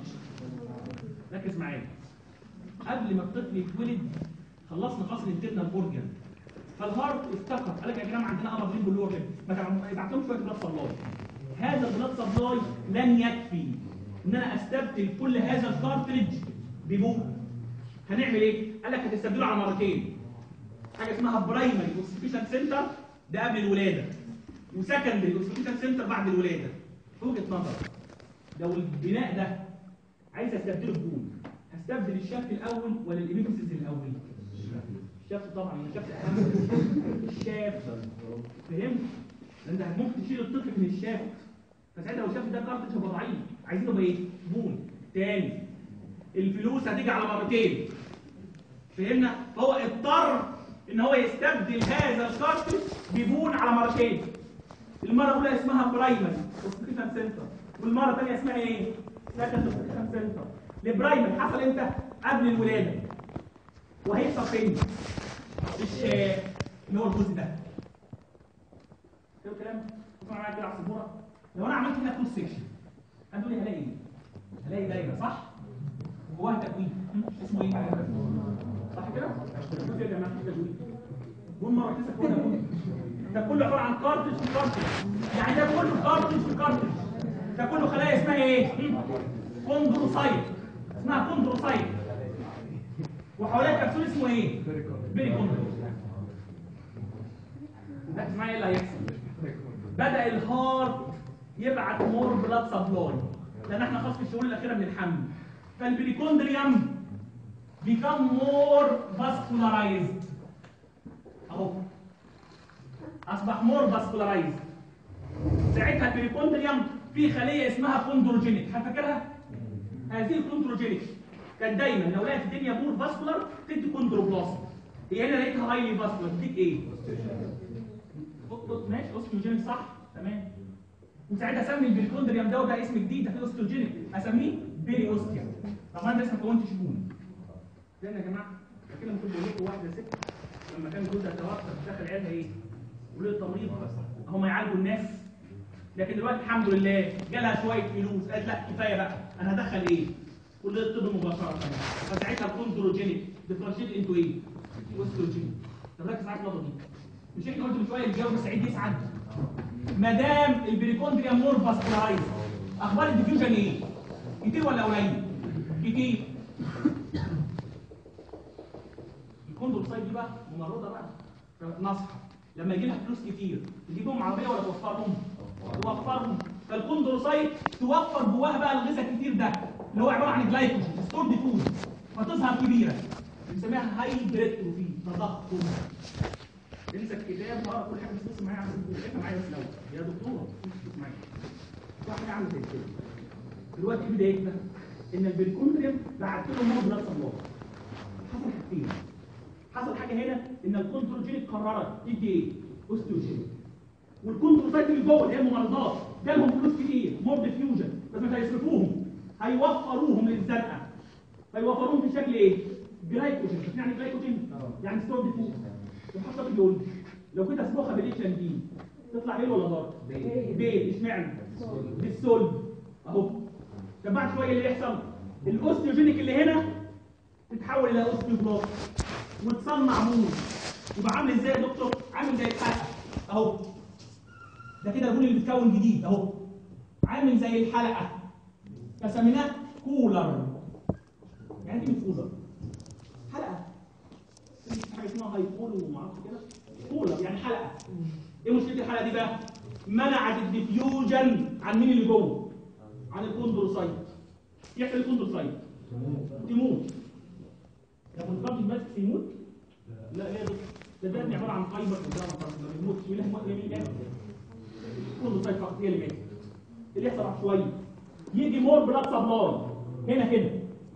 ركز معايا قبل ما الطفل يتولد خلصنا فصل الانترنال اورجن فالهارت افتكر قال لك يا جماعه عندنا امر رين باللور ما تبعت لهم شويه بلاد سبلاي هذا البلاد سبلاي لن يكفي ان انا استبدل كل هذا الكارتريج ببوك هنعمل ايه؟ قال لك هتستبدله على مرتين حاجه اسمها برايمري اوسيفيشن سنتر ده قبل الولاده وسكندري اوسيفيشن سنتر بعد الولاده وجهه نظر لو البناء ده عايز استبدله ببون هستبدل الشاف الاول ولا الابيفيسيس الاول الشاف طبعا الشاف اهم الشاف فهمت لان ده ممكن تشيل الطفل من الشاف فساعتها لو الشاف ده كارتج هيبقى ضعيف عايزينه يبقى ايه بون تاني الفلوس هتيجي على مرتين فهمنا فهو اضطر ان هو يستبدل هذا الكارتج ببون على مرتين المره الاولى اسمها برايمري اوسكيشن سنتر والمره الثانيه اسمها ايه سكند اوسكيشن سنتر البرايمري حصل امتى قبل الولاده وهيحصل فين الشاف اللي هو الجزء ده كده كلام طبعا معايا كده على السبوره لو انا عملت هنا كروس سيكشن هتقول لي هلاقي ايه هلاقي دايره صح وجواها تكوين اسمه ايه صح كده شوف يا جماعه في تكوين جون مره كده كده ده كله عباره عن كارتج في كارتج يعني ده كله كارتج في كارتج ده كله خلايا اسمها ايه كوندروسايت اسمها كوندروسايت وحواليها كبسول اسمه ايه بيري كوندرو ركز معايا ايه اللي هيحصل بدا الهارت يبعت مور بلاد سبلاي لان احنا خلاص في الشهور الاخيره من الحمل فالبريكوندريوم become more vascularized اهو اصبح مور فاسكولارايز ساعتها البريكوندريوم في خليه اسمها كوندروجينيك فاكرها هذه الكوندروجينيك كانت دايما لو لقيت الدنيا مور فاسكولار تدي كوندروبلاست هي هنا لقيتها هايلي فاسكولار تديك ايه خد- ماشي اوستروجينيك صح تمام وساعتها اسمي البريكوندريوم ده وده اسم جديد ده اوستروجينيك اسميه بيري اوستيا طبعا ده اسمه كونتش بون لان يا جماعه كده ممكن بقول لكم واحده ست لما كان جوزها توفى دخل عيالها ايه؟ وليه التمريض هم يعالجوا الناس لكن دلوقتي الحمد لله جالها شويه فلوس قالت لا كفايه بقى انا هدخل ايه؟ كليه الطب مباشره فساعتها الكوندروجينيك ديفرنشيت انتو ايه؟ اوستروجينيك طب ركز معايا في النقطه دي مش احنا قلت من شويه الجو سعيد يسعد ما دام البريكوندريا مور فاسكولارايز اخبار الديفيوجن ايه؟ كتير ولا قليل؟ كتير الكوندروسايت دي بقى ممرضه بقى نصحى لما يجي لها فلوس كتير تجيبهم عربيه ولا توفرهم؟ توفرهم فالكوندروسايت توفر جواها بقى الغذاء الكتير ده اللي هو عباره عن جلايكوجين ستورد فود فتظهر كبيره بنسميها هايبريتروفي تضخم انسى الكتاب اقرا كل حاجه بس معايا عشان تبقى معايا بس الاول يا دكتوره بص معايا في حاجه عامله زي كده دلوقتي في بدايتنا ان البريكوندريوم بعت له مره بلاد سبلاي حصل حاجتين حصل حاجه هنا ان الكونتروجينيك قررت تدي ايه؟ اوستيوجينيك والكونتروسايت اللي جوه اللي هي الممرضات جالهم فلوس كتير مور ديفيوجن بس مش هيصرفوهم هيوفروهم للزرقاء هيوفروهم في شكل ايه؟ جلايكوجين يعني جلايكوجين يعني ستورد فود وحطها بيقول لو كنت اسموها بالاتش دي تطلع ايه ولا ضار؟ بيت اشمعنى؟ بالسولف اهو طب بعد شويه اللي يحصل الاوستيوجينيك اللي هنا تتحول الى اوستيوبلاست وتصنع مول يبقى عامل ازاي يا دكتور؟ عامل زي الحلقه اهو ده كده البول اللي بيتكون جديد اهو عامل زي الحلقه فسميناه كولر يعني ايه كولر؟ حلقه في حاجه اسمها هايبول وما اعرفش كده كولر يعني حلقه ايه مشكله الحلقه دي بقى؟ منعت الديفيوجن عن مين اللي جوه؟ عن الكوندروسايت يحصل الكوندروسايت تموت طب الكارتج بس يموت؟ لا لا يا دكتور ده ده ابني عباره عن فايبر قدام الكارتج ما بيموتش ولا موت يمين جامد الكوندروسايت فقط هي اللي ماتت اللي يحصل بعد شويه يجي مور بلاد سبلاي هنا كده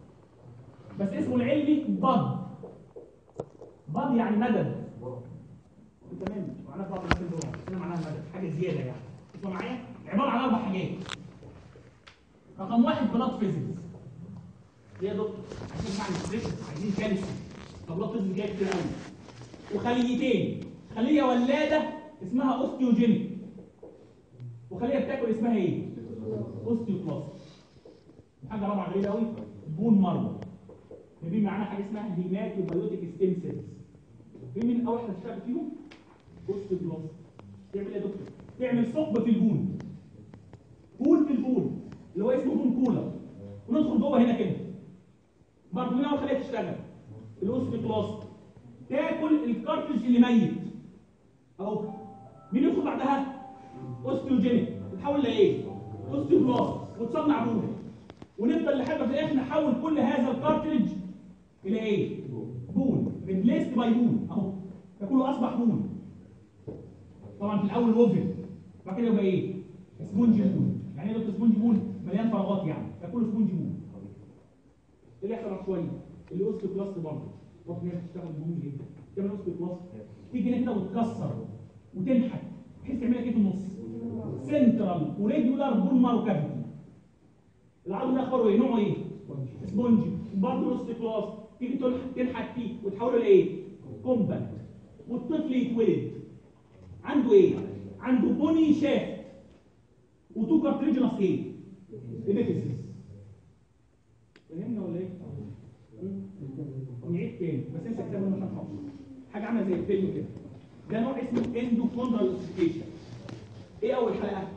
بس اسمه العلمي باد باد يعني مدد تمام معناها بعض الناس دول هنا معناها مدد حاجه زياده يعني انتوا معايا عباره عن اربع حاجات رقم واحد بلاد فيزيكس ليه يا دكتور عايزين نعمل ستريس عايزين كالسيوم فبلاد فيزيكس جاي كتير قوي وخليتين خليه ولاده اسمها اوستيوجينيك وخليه بتاكل اسمها ايه اوستيوكلاست حاجه رابعه غريبه قوي بون مارو دي معناها حاجه اسمها هيماتوبيوتيك ستيم سيلز في مين اول واحده تشتغل فيهم اوستيوكلاست تعمل ايه يا دكتور تعمل ثقب في البون بون في البون اللي هو اسمه بون كولر وندخل جوه هنا كده برضه مين اول خليه تشتغل الاوستيوكلاست تاكل الكارتريج اللي ميت اهو مين يدخل بعدها اوستيوجينيك تتحول لايه اوستيوبلاست وتصنع بول ونفضل لحد ما في الاخر نحول كل هذا الكارتريج الى ايه بول ريبليست باي بول اهو ده كله اصبح بول طبعا في الاول ووفل بعد كده يبقى ايه سبونج بول يعني ايه دكتور سبونج بول مليان فراغات يعني ده كله سبونج بول اللي يحصل بعد شويه الاوستيوبلاست برضه برضه هي بتشتغل مهم جدا تعمل اوستيوبلاست تيجي هنا كده وتكسر وتنحت بحيث تعمل لك ايه في النص سنترال وريجولار بون مارو كافيتي العظم ده اخباره ايه نوعه ايه سبونج برضه نص كلاس تيجي تلح- تنحت فيه وتحوله لايه كومباكت والطفل يتولد عنده ايه عنده بوني شافت وتو كارتريجنس ايه ابيفيسيس فهمنا ولا ايه مم. نعيد تاني بس انسى كتاب المشروع حاجه عامله زي الفيلم كده ده نوع اسمه اندوكوندرال اوسيفيكيشن ايه اول حلقه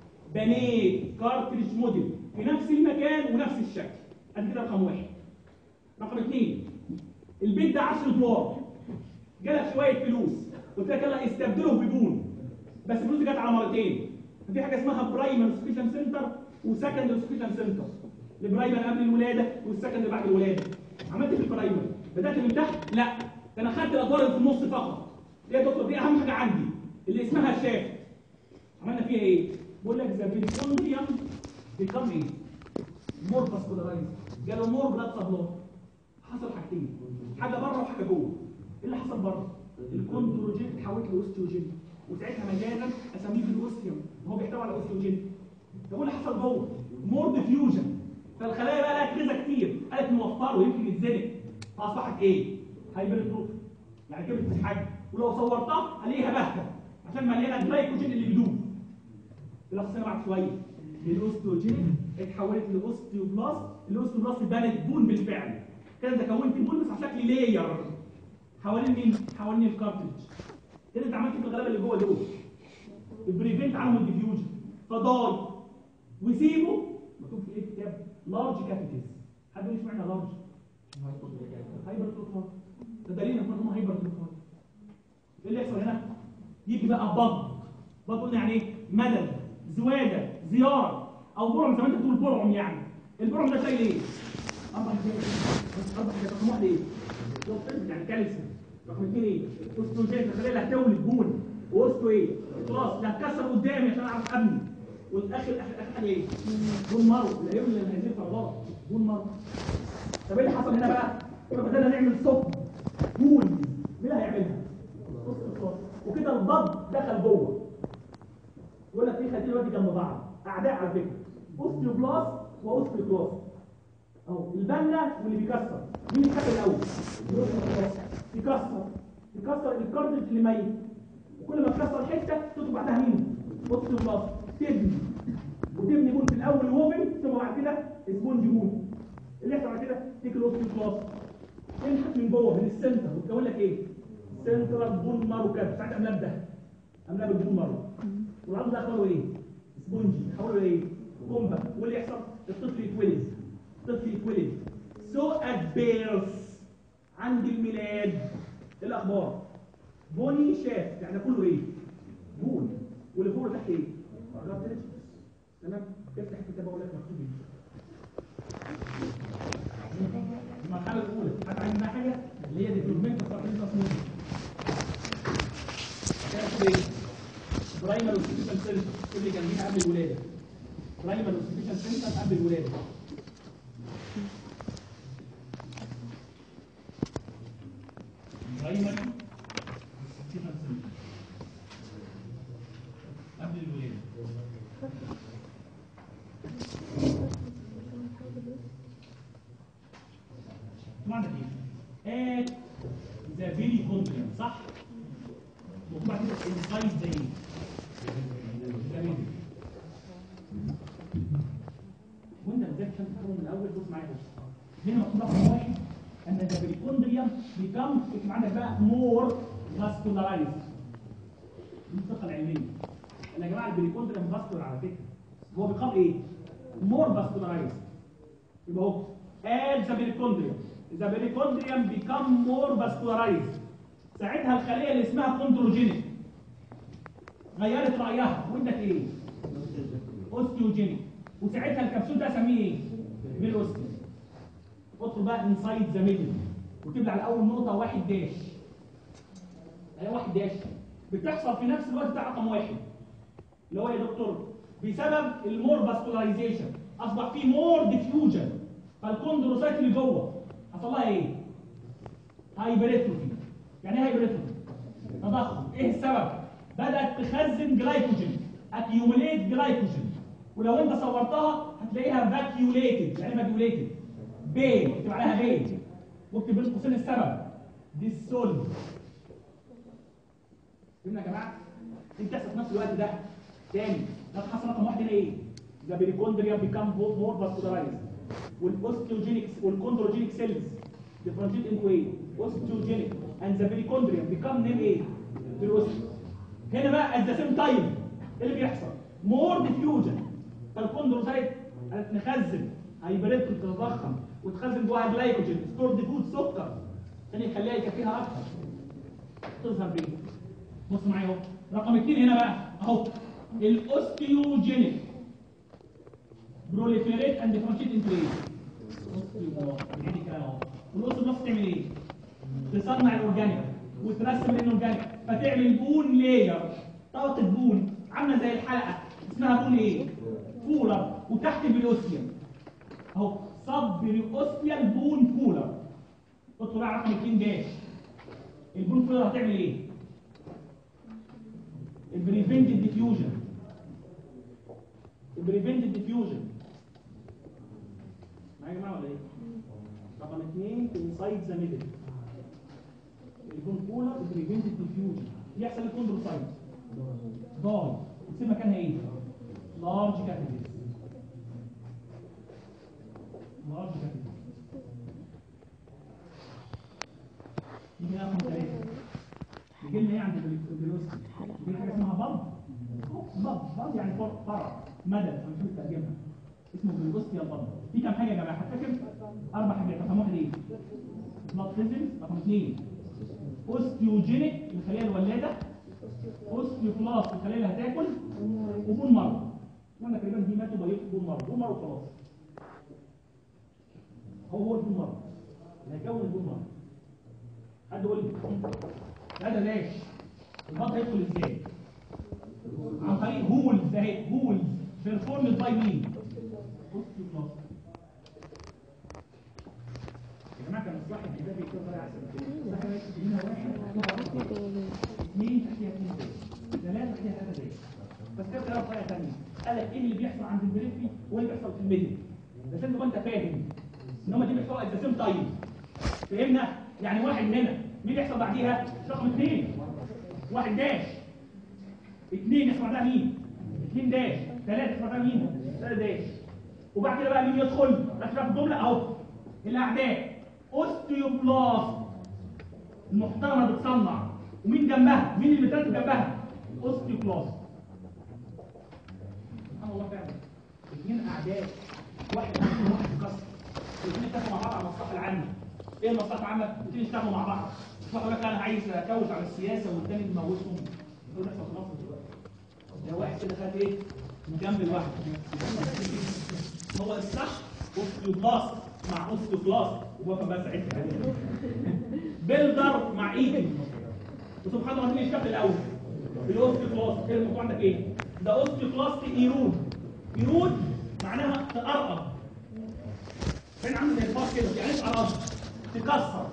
بنيت كارتريج موديل في نفس المكان ونفس الشكل ادي كده رقم واحد رقم اثنين البيت ده 10 ادوار جالك شويه فلوس قلت لك يلا استبدله ببون بس الفلوس دي جت على مرتين في حاجه اسمها برايمر سبيشال سنتر وسكندري سبيشال سنتر البرايمر قبل الولاده والسكندري بعد الولاده عملت في البرايمر بدات من تحت لا ده انا خدت الادوار اللي في النص فقط دي يا دكتور دي اهم حاجه عندي اللي اسمها الشافت عملنا فيها ايه بقول لك ذا بيركوندريوم بيكم ايه مور فاسكولارايز جاله مور بلاد سبلاي حصل حاجتين حاجه بره وحاجه جوه ايه اللي حصل بره الكوندروجين اتحولت لاوستيوجين وساعتها مجانا اسميه بالاوستيوم وهو بيحتوي على اوستيوجين طب اللي حصل جوه مور ديفيوجن فالخلايا بقى لها كريزه كتير قالت نوفره يمكن يتزنق فاصبحت ايه هايبرتروفي يعني كبرت في الحجم ولو صورتها الاقيها باهته عشان مليانه الجلايكوجين اللي بيدوب تلاحظ هنا بعد شويه الاوستيوجين اتحولت لاوستيوبلاست الاوستيوبلاست بنت بون بالفعل كده انت كونت بون بس على شكل لاير حوالين مين؟ حوالين الكارتج كده انت عملت في الغلابه اللي جوه دول البريفنت عنهم الديفيوجن فضاي وسيبه مكتوب في ايه كتاب لارج كابيتيز حد يقول اشمعنى لارج؟ هايبر تروفات ده دليل ان هم هايبر تروفات ايه اللي يحصل هنا؟ يجي بقى بض بض قلنا يعني ايه؟ مدد زواده زياره او برعم زي ما انت بتقول برعم يعني البرعم ده شايل ايه؟ اربع حاجات بس اربع حاجات رقم واحد ايه؟ لو فهمت يعني كالسيوم رقم اثنين ايه؟ اوستروجين الخلايا اللي هتولد بون واوستو ايه؟ خلاص اللي هتكسر قدامي عشان اعرف ابني والاخر اخر اخر حاجه ايه؟ بون مارو اللي هيملى هذه الفراغات بون مارو طب ايه اللي حصل هنا بقى؟ يبقى بدأنا نعمل صب بول مين اللي هيعملها؟ أوستيوكلاست. وكده الضب دخل جوه يقول لك في خليتين دلوقتي جنب بعض اعداء على فكره اوستيوبلاست واوستيوكلاست اهو البنا واللي بيكسر مين اللي يكسر الاول الاوستيوبلاست يكسر تكسر الكاردج اللي ميت وكل ما تكسر حته تكتب بعدها مين اوستيوبلاست تبني وتبني بون في الاول ووبن ثم بعد كده سبونج بون اللي يحصل بعد كده تيجي الاوستيوبلاست تنحت من جوه من السنتر وتكون لك ايه سنترال بون مارو كاب ساعات املاك ده املاك البون مارو والعظم ده اخباره ايه سبونجي يحولوا ايه كومبا واللي يحصل الطفل يتولد الطفل يتولد سو ات بيرث عند الميلاد إيه الاخبار بوني شاف يعني ده كله ايه بون واللي فوق تحت ايه رابتريتشز تمام افتح الكتاب اقول لك مكتوب ايه المرحله الاولى حد عندنا حاجه اللي هي ديفلوبمنت اوف اورجانيزم كانت ايه برايمر اوستيشن سيل اللي جنبيها قبل الولاده برايمر اوستيشن سيل قبل الولاده برايمري اوستيشن سيل قبل الولاده معنى ايه؟ ات ذا فيري كونتريم صح؟ وبعد كده انسايد زي ايه؟ تمام. وانت بتذاكر عشان تفهم من الاول بص معايا بص هنا مكتوب رقم واحد ان ذا بريكوندريوم بيكم اكتب عندك بقى مور فاسكولارايز دي الثقه العلميه ان يا جماعه البريكوندريوم فاسكولار على فكره هو بيقام ايه؟ مور فاسكولارايز يبقى هو as the perichondrium the perichondrium become more vascularized ساعتها الخليه اللي اسمها كوندروجينيك غيرت رايها وادت ايه اوستيوجينيك وساعتها الكبسول ده اسميه ايه ميلوستي ادخل بقى انسايد ذا ميدل وتبلع على اول نقطه واحد داش هي واحد داش بتحصل في نفس الوقت بتاع رقم واحد اللي هو يا دكتور بسبب المور فاسكولايزيشن اصبح في مور ديفيوجن فالكوندروسايت اللي جوه حصل لها ايه؟ هايبريتروفي يعني ايه هايبريتروفي؟ تضخم ايه السبب؟ بدات تخزن جلايكوجين اكيوميليت جلايكوجين ولو انت صورتها هتلاقيها فاكيوليتد يعني فاكيوليتد بين اكتب عليها بين واكتب بين قوسين السبب ديسولف فهمنا يا جماعه؟ دي بتحصل في نفس الوقت ده تاني ده حصل رقم واحد هنا ايه؟ ذا بيريكوندريا بيكام مور فاسكولارايزد والاوستيوجينيك والكوندروجينيك سيلز differentiate into ايه؟ osteogenic and the perichondrium become name ايه؟ periosteo هنا بقى at the same time ايه اللي بيحصل؟ more diffusion فالكوندروسايت قالت نخزن هيبريد تتضخم وتخزن جواها جلايكوجين ستورد فود سكر عشان يخليها يكفيها اكتر تظهر بيه بص معايا اهو رقم اثنين هنا بقى اهو الاوستيوجينيك بروليفيريت اند ديفرنشيت انتو ايه؟ يعني الكلام اهو والاوستو بلس تعمل ايه؟ تصنع الاورجانيك وترسم الاورجانيك فتعمل بون لاير طبقه بون عامله زي الحلقه اسمها بون ايه؟ كولر وتحت البلوسيوم اهو صب بريوستيال بون كولر ادخل بقى رقم 2 داش البون كولر هتعمل ايه؟ البريفنتد ديفيوجن البريفنتد ديفيوجن معايا يا جماعه ولا ايه؟ رقم اثنين انسايد ذا ميدل البون كولر البريفنتد ديفيوجن يحصل الكوندروسايت ضاي يصير مكانها ايه؟ لارج كاتيترز لارج كاتيترز يجي رقم ثلاثة يجي لنا ايه عند الفيلوسيتي؟ يجي حاجة اسمها بلب بلب بلب يعني فرع فرع مدى انا مش مترجمها اسمه فيلوسيتي البلب في كام حاجة يا جماعة؟ هتفكر أربع حاجات رقم واحد ايه؟ بلاد فيزلز رقم اثنين اوستيوجينيك الخلية الولادة اوستيوكلاست الخلية اللي هتاكل وبون مرض وانا تقريبا دي ماتوا بيوت بون مرض بون مرض خلاص هو هو البون مرض اللي هيكون البون مرض حد يقول لي لا ده ليش البط هيدخل ازاي عن طريق هولز اهي هولز بيرفورمد باي مين اوستيوكلاست يا جماعه كان الصح ان ده بيكون طريقه احسن الصح ما يكتب هنا واحد اثنين تحتيها اثنين ثلاثه تحتيها ثلاثه زي بس كده بطريقه طريقه ثانيه قال لك ايه اللي بيحصل عند البريفري وايه اللي بيحصل في الميدل عشان تبقى انت فاهم ان هم دي بيحصلوا ات ذا سيم تايم فهمنا يعني واحد هنا مين اللي يحصل بعديها رقم اثنين واحد داش اثنين يحصل بعدها مين اثنين داش ثلاثة يحصل بعدها مين ثلاثة داش وبعد كده بقى مين يدخل ركز في الجملة اهو الاعداء اوستيوبلاست المحترمة بتصنع ومين جنبها مين اللي مترتب جنبها اوستيوبلاست سبحان الله فعلا اثنين اعداء واحد عنده واحد كسر الاثنين اتفقوا مع بعض على المصلحه العامه ايه المصلحه العامه الاثنين اشتغلوا مع بعض واحد يقول لك انا عايز اكوش على السياسه والتاني يموتهم يقول لك في مصر دلوقتي ده واحد كده خد ايه من جنب الواحد هو الصح اوستيوبلاست مع اوستيوبلاست وبفهم بس عيد بيلدر مع ايدي وسبحان الله مين يشتغل الاول الاوستيوبلاست ايه الموضوع عندك ايه ده اوستيوبلاست ايرود ايرود معناها تقرقب فين عامل زي الفاس كده يعني ايه تقرقب تكسر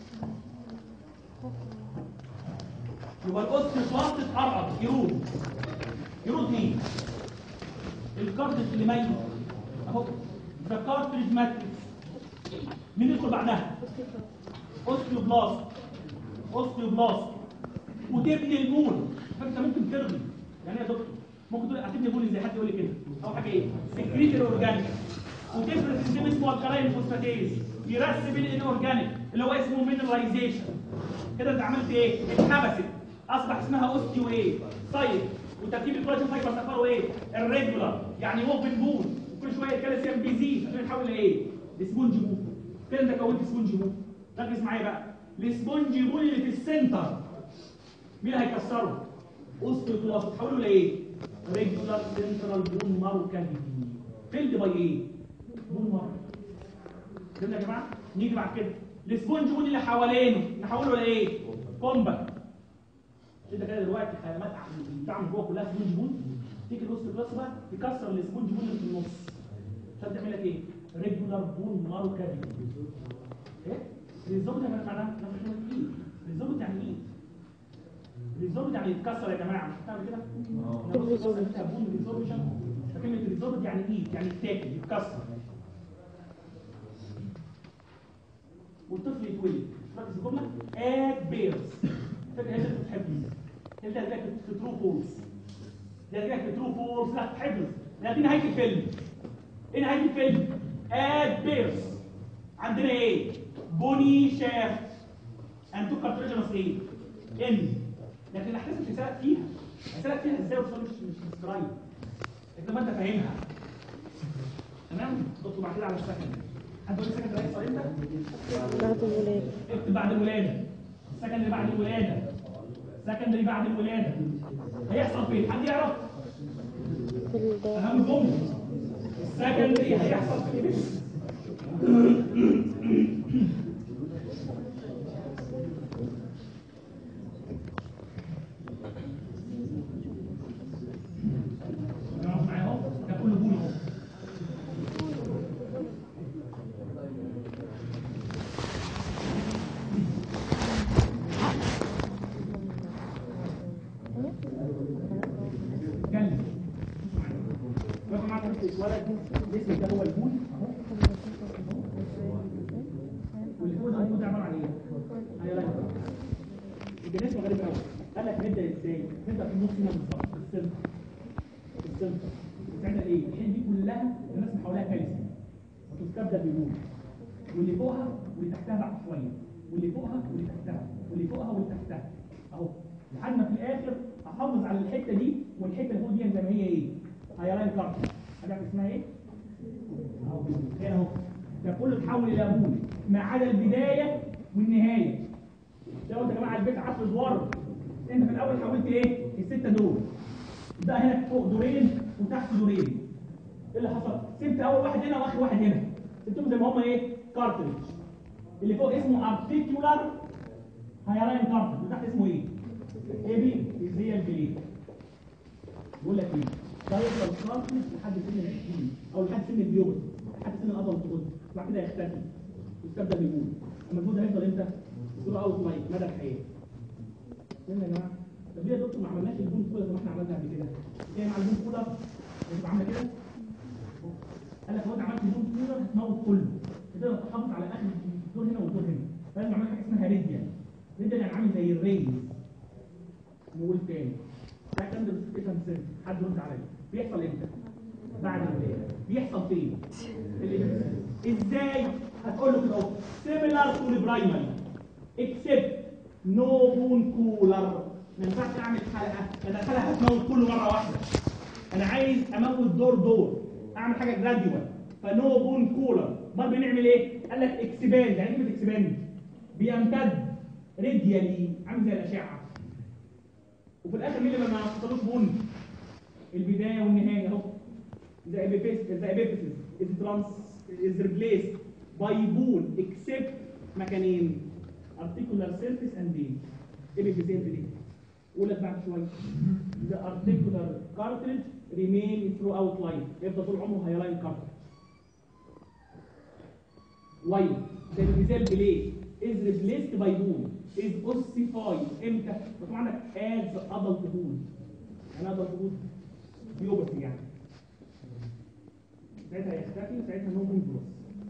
يبقى الاوستيوبلاست تقرقب يرود يرود مين الكارتج اللي ميت اهو ذا كارتريج ماتريكس مين يدخل بعدها اوستيوبلاست اوستيوبلاست وتبني البول فانت ممكن ترغي يعني ايه يا دكتور ممكن تقول هتبني بول ازاي حد يقول لي كده اول حاجه ايه سكريت الاورجانيك وتفرز انزيم اسمه الكلاين فوسفاتيز يرسب الاورجانيك اللي هو اسمه مينراليزيشن كده انت عملت ايه اتحبست اصبح اسمها اوستيو ايه طيب وتركيب الكولاجين فايبر سفره ايه الريجولار يعني اوبن بول وكل شويه الكالسيوم بيزيد عشان يتحول لايه لسبونج بول كده انت كونت سبونج بول ركز معايا بقى السبونج بول اللي في السنتر مين اللي هيكسره اوستيوكلاست تحوله لايه ريجولار سنترال بون مارو كافيتي فيلد باي ايه بون مارو كده يا جماعه نيجي بعد كده السبونج بول اللي حوالينه نحوله لايه كومباكت انت كده دلوقتي خامات بتاع من جوه كلها سبونج بول تيجي الاوستيوكلاست بقى تكسر السبونج بول اللي في النص عشان تعمل لك ايه ريجولار بون مارو كافيتي ايه ريزولت يعني معناها ريزولت يعني ايه ريزولت يعني يتكسر يا جماعه مش بتعمل كده ريزولت ريزولوشن كلمه ريزولت يعني ايه يعني يتاكل يتكسر والطفل يتولد ركز الجمله اد بيرز فاكر هي اللي بتحفظ انت هتلاقي في ترو فولس ده هتلاقي في ترو فولس لا تحفظ ده دي نهايه الفيلم ايه نهايه الفيلم اد بيرز عندنا ايه بوني شافت انتو كارتريجنس ايه ان لكن الاحداث مش هسالك فيها هسالك فيها ازاي والسؤال مش مش مستريح انما انت فاهمها تمام تطلب بعد كده على السكن حد يقول لي السكن ده هيحصل امتى بعد الولادة اكتب بعد الولاده السكن اللي بعد الولاده السكن اللي بعد الولاده هيحصل فين حد يعرف في ال- اهم جمله السكن اللي هيحصل فين نقف معايا اهو ده كله بول اهو اتكلم رقم معاك اتولد الاسم ده هو البول اهو واللي فوق ده البول ده عباره عن ايه؟ هي لاين يبقى اسمه غريب قوي قال لك نبدا ازاي؟ نبدا في النص هنا بالظبط في السنتر في السنتر بتعمل ايه؟ الحين دي كلها الناس حواليها كالسيوم وتستبدل بيقول واللي فوقها واللي تحتها بعد شويه واللي فوقها واللي تحتها واللي فوقها واللي تحتها اهو لحد ما في الاخر احافظ على الحته دي والحته اللي فوق دي زي ما هي ايه؟ هيلاين كارت عارف اسمها ايه؟ اهو هنا اهو ده كله اتحول الى بول ما عدا البدايه والنهايه ده قلت يا جماعه البيت 10 ادوار انت في الاول حولت ايه؟ السته دول ده هنا فوق دورين وتحت دورين ايه اللي حصل؟ سبت اول واحد هنا واخر واحد هنا سبتهم زي ما هم ايه؟ كارتريج اللي فوق اسمه ارتيكولار هيلاين كارتريج اللي تحت اسمه ايه؟ ايه بي زي البليد بيقول لك ايه؟ ده يفضل كارتريج لحد سن ال 20 او لحد سن البيوت لحد سن العضله الطفل وبعد كده يختفي يستبدل بيقول اما الجود هيفضل امتى؟ يقول اوت لايف مدى الحياه فين يا جماعه؟ طب ليه يا دكتور ما عملناش البون كولر زي ما احنا عملنا قبل كده؟ ايه مع البون كولر؟ هتبقى عامله كده؟ قال لك لو انت عملت البون كولر هتموت كله كده تحافظ على اخر الدور هنا والدور هنا لازم اعمل حاجه اسمها ريديا ده يعني عامل زي الريز نقول تاني سكند سبيشال سنس حد يرد عليا بيحصل امتى؟ بعد الولاده بيحصل فين؟ في الإبن. ازاي؟ هتقول له كده اهو سيميلار تو البرايمري اكسبت نو بون كولر ما ينفعش اعمل حلقه ادخلها هتموت كله مره واحده انا عايز اموت دور دور اعمل حاجه جراديوال فنو بون كولر امال بنعمل ايه؟ قال لك اكسباند يعني كلمه اكسباند بيمتد راديالي عامل زي الاشعه وفي الاخر مين اللي ما حصلوش بون البدايه والنهايه اهو the epiphysis the epiphysis is trans is replaced by bone except مكانين articular surface and base epiphysis دي اقول لك بعد شويه the articular cartilage remain throughout life يفضل طول عمره هيلاين cartilage while the epiphyseal blade is replaced by bone is ossified امتى؟ طبعا عندك as adult bone يعني adult bone بيوبسي يعني ساعتها يختفي ساعتها نو بون بلس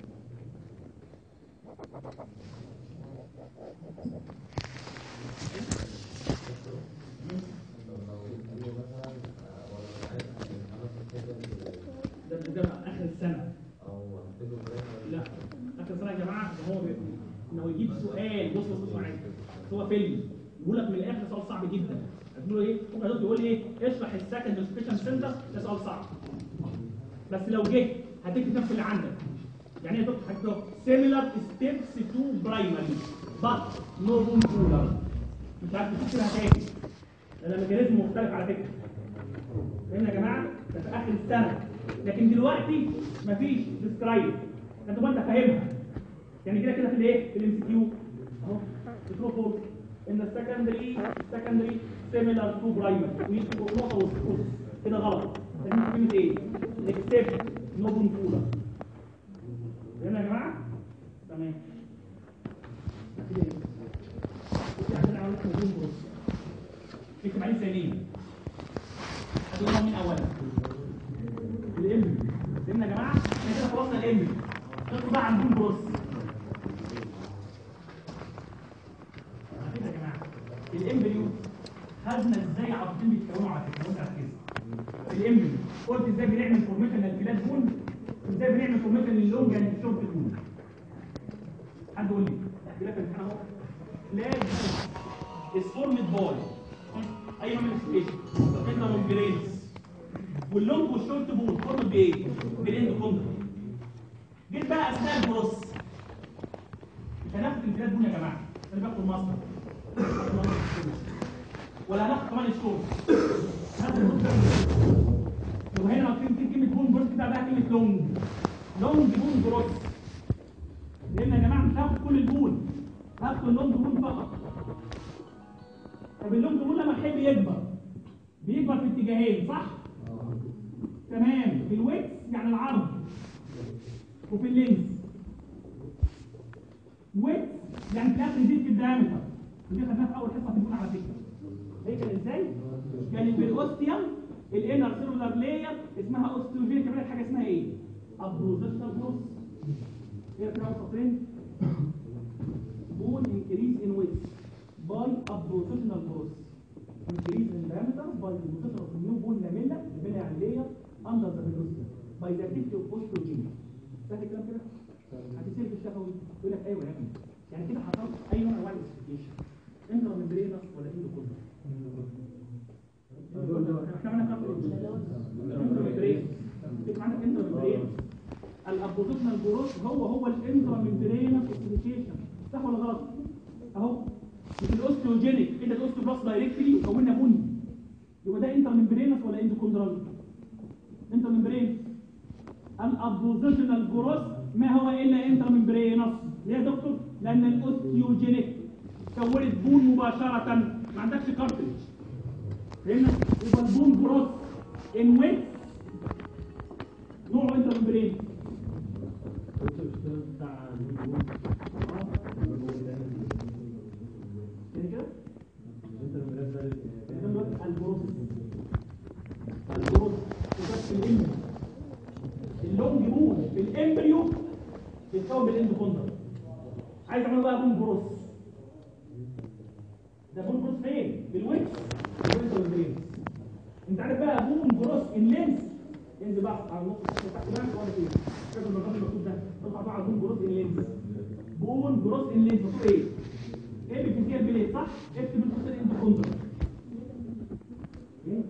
ده ده اخر السنه لا اخر السنه يا جماعه ده هو بي- انه يجيب سؤال بص بص بص معايا هو فيلم يقول لك من الاخر سؤال صعب جدا هتقول له ايه؟ ممكن يقول يقول لي ايه؟ اشرح السكند سبيشال سنتر ده سؤال صعب بس لو جه هتكتب نفس اللي عندك يعني ايه دكتور هتكتب similar steps to primary but no room cooler مش عارف تكتبها تاني ده ميكانيزم مختلف على فكره فهمنا يا جماعه ده في اخر السنه لكن دلوقتي مفيش ديسكرايب انت ما انت فاهمها يعني كده كده في الايه في الام سي كيو اهو بتروح ان السكندري السكندري سيميلار تو برايمري نقطه وسط كده غلط لازم كلمه ايه اكسبت نو بون كولا فهمنا يا جماعه تمام كده ايه كده عندنا عمليه نجوم بروس اكتب عليه ثانيا هتقولها من اولا الام فهمنا يا جماعه احنا كده خلصنا الام ندخل بقى على البون بروس كده يا جماعه الامبريو خدنا ازاي عضلتين بيتكونوا على فكره وانت ركزت الامبريو قلت ازاي بنعمل فورميشن للفلات بون وازاي بنعمل فورميشن للونج اند الشورت بون حد يقول لي احكي لك الامتحان اهو لازم اسفورمد بول اي نوع من السبيشن انت مونجرينز واللونج والشورت بون فورمد بايه؟ بالاند كوندر جيت بقى اثناء البروس مش هناخد امتداد بون يا جماعه انا باخد ماستر ولا هناخد كمان الشورت هناخد لو هنا مكتوب كلمه بون بروس كده بقى كلمه لونج لونج بون بروس لان يا جماعه مش هاخد كل البون هاخد اللونج بون فقط طب اللونج بون لما يحب يكبر بيكبر في اتجاهين صح؟ تمام في الويكس يعني العرض وفي اللينس ويكس يعني في الاخر يزيد في الدايمتر ودي خدناها في اول حصه في البون على فكره هي كان ازاي؟ كان في الاوستيوم الانر سيلولار لاير اسمها اوستيوجين كمان حاجه اسمها ايه؟ ابروزيشنال بروس هي كده سطرين bone increase in weight by abrotational growth increase in diameter by deposition of new bone lamella lamella يعني layer under the pellucidum by the activity of osteogen فاكر الكلام كده؟ هتسير في الشفوي يقول لك ايوه يا ابني يعني كده حصل اي نوع من انواع الاستيكيشن انترا ممبرينس ولا اندو كله احنا عملنا كام انترا ممبرينس يبقى عندك انترا ممبرينس الابوزيشنال جروث هو هو الانترا ممبرينس اوكسيديشن صح ولا غلط اهو مش الاوستيوجينيك كده الاوستيوبلاست دايركتلي وكونا بني يبقى ده انتر ممبرينس ولا اندوكوندرال انتر ممبرينس الابوزيشنال جروث ما هو الا انتر ممبرينس ليه يا دكتور لان الاوستيوجينيك كونت بون مباشره ما عندكش كارتريج فهمنا يبقى البون جروث ان ويت نوعه انتر ممبرينس يعني كده البروسيس البروسيس وده في الامبريو اللونج بون في الامبريو بيتكون بالاندوكوندر عايز اعمل بقى بون بروس بقى بون جروس ان لينس انزل بقى على النص الخط تحت ده ولا فين شوف الرقم المكتوب ده تطلع بقى على بون جروس ان لينس بون جروس ان لينس مكتوب ايه؟ ايه بتنتهي بليه صح؟ اكتب الخط ده انت كونتر ايه؟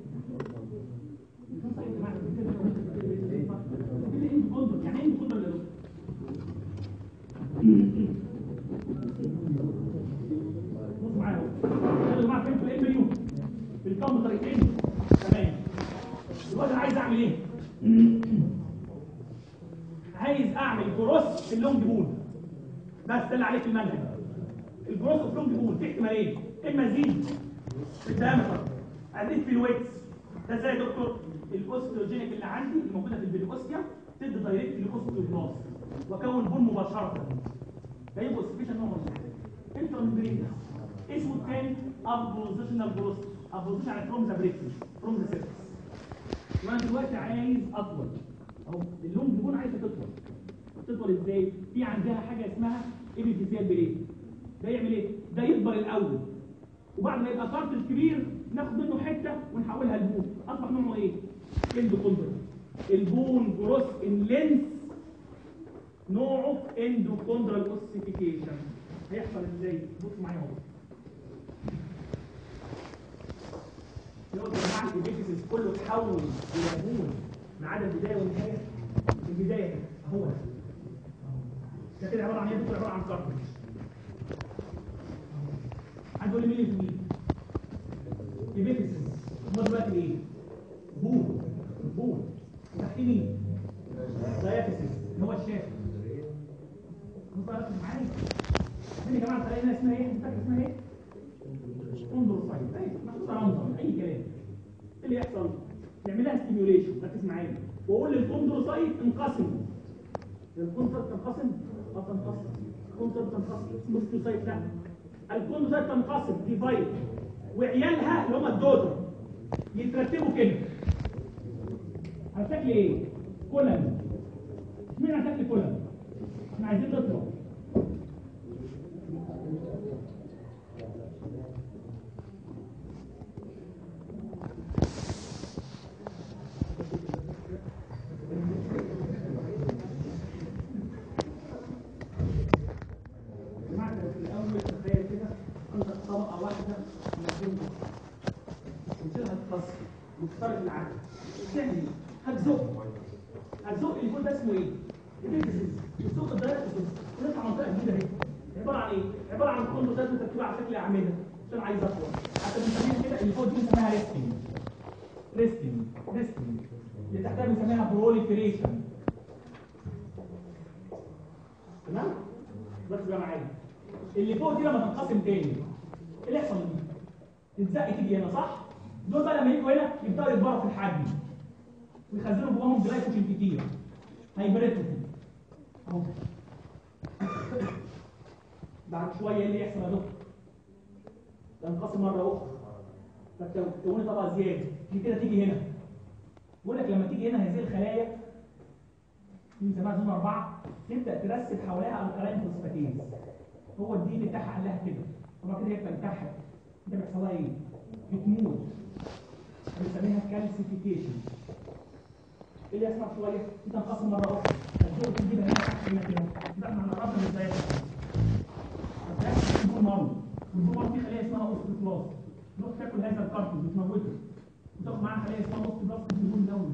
يعني ايه كونتر يا دكتور؟ بص معايا اهو يا جماعه فهمتوا ايه المليون بالكم بطريقتين تمام دلوقتي انا عايز اعمل ايه عايز اعمل كروس في اللونج بون بس ده اللي عليك في المنهج الكروس في اللونج بون في احتمالين اما ازيد في الدايمتر ازيد في الويتس ده ازاي يا دكتور الاوستروجينيك اللي عندي الموجوده في البيلوكوستيا تدي دايركت لاوستروبلاست واكون بون مباشره ده يبقى سبيشال نوع انترمبرينس اسمه الثاني ابوزيشنال جروس ابوزيشن يعني فروم ذا بريكس فروم ذا سيرفيس وانا دلوقتي عايز اطول او اللون بيكون عايزه تطول تطول ازاي في عندها حاجه اسمها ايبيفيسيال بريك ده يعمل ايه ده يكبر الاول وبعد ما يبقى كارت الكبير ناخد منه حته ونحولها لبون اصبح نوعه ايه اندو كوندر البون جروس ان لينس نوعه اندوكوندرال اوسيفيكيشن هيحصل ازاي بص معايا اهو لو يا جماعه البيكسس كله اتحول الى بون ما عدا البدايه والنهايه البدايه اهو ده كده عباره عن ايه بكره عباره عن كارتج عايز اقول مين اللي مين البيكسس هم دلوقتي ايه بون بون تحت مين دايافيسيس اللي هو الشاف مفرق معايا عشان يا جماعه الطريقه هنا اسمها ايه فاكر اسمها ايه كوندروسايت اي محطوطه رمزا اي كلام ايه اللي يحصل نعمل لها ستيميوليشن ركز معايا واقول للكوندروسايت انقسم الكوندروسايت تنقسم اه تنقسم الكوندروسايت تنقسم اسمه ستيوسايت لا الكوندروسايت تنقسم ديفايد وعيالها اللي هم الدوتر يترتبوا كده على شكل ايه كولن اشمعنى على شكل كولن احنا عايزين نطلع يا جماعة في الأول تخيل كده أنت طبقة واحدة من الجنة وتشيلها تخص مفترض العدد تعمل ايه؟ هتزق هتزق اللي ده اسمه ايه؟ الديكسيس الزق الدايركسيس ونطلع منطقة جديدة اهي عبارة عن ايه؟ عبارة عن كل ذات متركبة على شكل أعمدة عشان عايز أطول حتى بنسميها كده اللي فوق دي بنسميها ريستنج ريستنج ريستنج اللي تحتها بنسميها بروليفريشن تمام؟ بس بقى معايا اللي فوق دي لما تنقسم تاني ايه اللي يحصل دي؟ تتزق تيجي هنا صح؟ دول بقى لما يجوا هنا يبداوا يكبروا في الحجم ويخزنوا جواهم جلايكوجين كتير هيبريتوفي اهو بعد شويه ايه اللي يحصل يا دكتور؟ تنقسم مره اخرى فتكوني طبقه زياده دي كده تيجي هنا بيقول لك لما تيجي هنا هذه الخلايا في بنسميها زون اربعه تبدا ترسب حواليها الكلاين فوسفاتيز هو الدين بتاعها قال لها كده طبعا كده هي بتنتحر ده بيحصل لها ايه؟ بتموت بنسميها كالسيفيكيشن اللي يسمع شويه دي تنقسم مره اخرى الزوج تجيبها هنا تحت هنا كده لا ما احنا قربنا من ازاي البول مرض والبول مرض دي خليه اسمها اوستوكلاست تروح تاكل هذا الكارتون بتموته وتاخد معاها خليه اسمها اوستوكلاست في البول الاول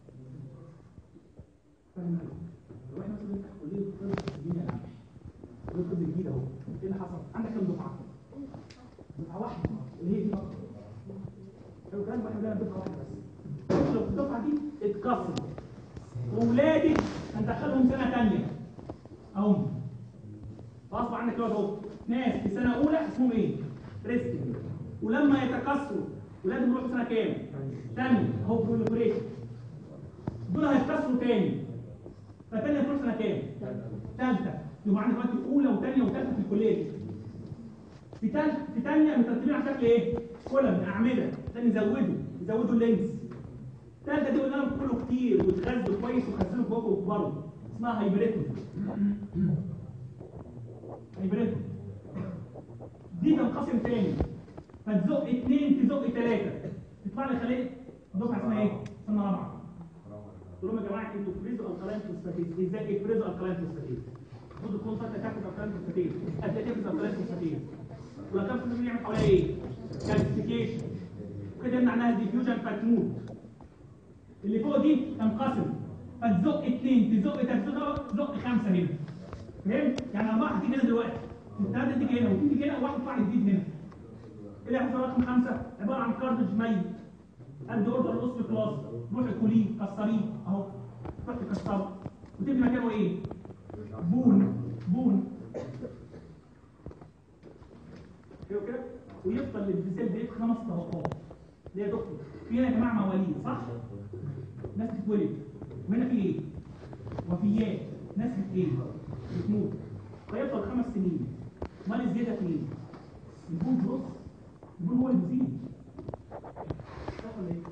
فاهم واحنا مثلا نفتح كليه الطب في الدنيا العامه كليه الطب جديد اهو ايه اللي حصل؟ عندك كام دفعه؟ دفعه واحده اللي هي دي فقط لو كان بقى عندنا دفعه واحده بس لو الدفعه دي اتكسرت واولادي هندخلهم سنه ثانيه اهم غصب عنك كده اهو ناس في سنه اولى اسمهم ايه؟ ريستنج ولما يتكسروا ولادهم يروحوا سنه كام؟ ثانيه اهو بروليفريشن دول هيتكسروا تاني فتانية هتروح سنه كام؟ ثالثه يبقى عندك دلوقتي اولى وثانيه وثالثه في الكليه دي في تانية في تانية مترتبين على شكل ايه؟ كولم اعمده عشان يزودوا يزودوا اللينس الثالثه دي قلنا لهم كله كتير وتغذوا كويس وخزنوا جواكم وكبروا اسمها هايبريتون هايبريتون دي تنقسم تاني فتزق اثنين تزق ثلاثه تطلع لي خليه دفعه اسمها ايه؟ سنه رابعه قلت لهم يا جماعه انتوا فريزو الكلاين فوسفاتيز ازاي افرزوا الكلاين فوسفاتيز المفروض تكون ساعتها تاخد الكلاين فوسفاتيز قد ايه تفرز الكلاين فوسفاتيز والكلاين فوسفاتيز يعمل حواليها ايه؟ كالسيفيكيشن وكده يمنع انها ديفيوجن فتموت اللي فوق دي تنقسم فتزق اثنين تزق تزق تزق خمسه هنا فهمت؟ يعني اربعه هتيجي هنا دلوقتي الثلاثه تيجي هنا وتيجي هنا وواحد يطلع جديد هنا اللي هيحصل رقم خمسه عباره عن كارتج ميت قد اوردر الاوست كلاس روحي كليه كسريه اهو تروح تكسره وتبني مكانه ايه؟ بون بون ايوه كده ويفضل الانفصال ده خمس طبقات ليه يا دكتور؟ في هنا يا جماعه مواليد صح؟ ناس بتتولد وهنا في ايه؟ وفيات ناس بت ايه؟ بتموت فيفضل خمس سنين امال الزياده في مين؟ البون بص البون هو اللي بيزيد صح ولا ايه؟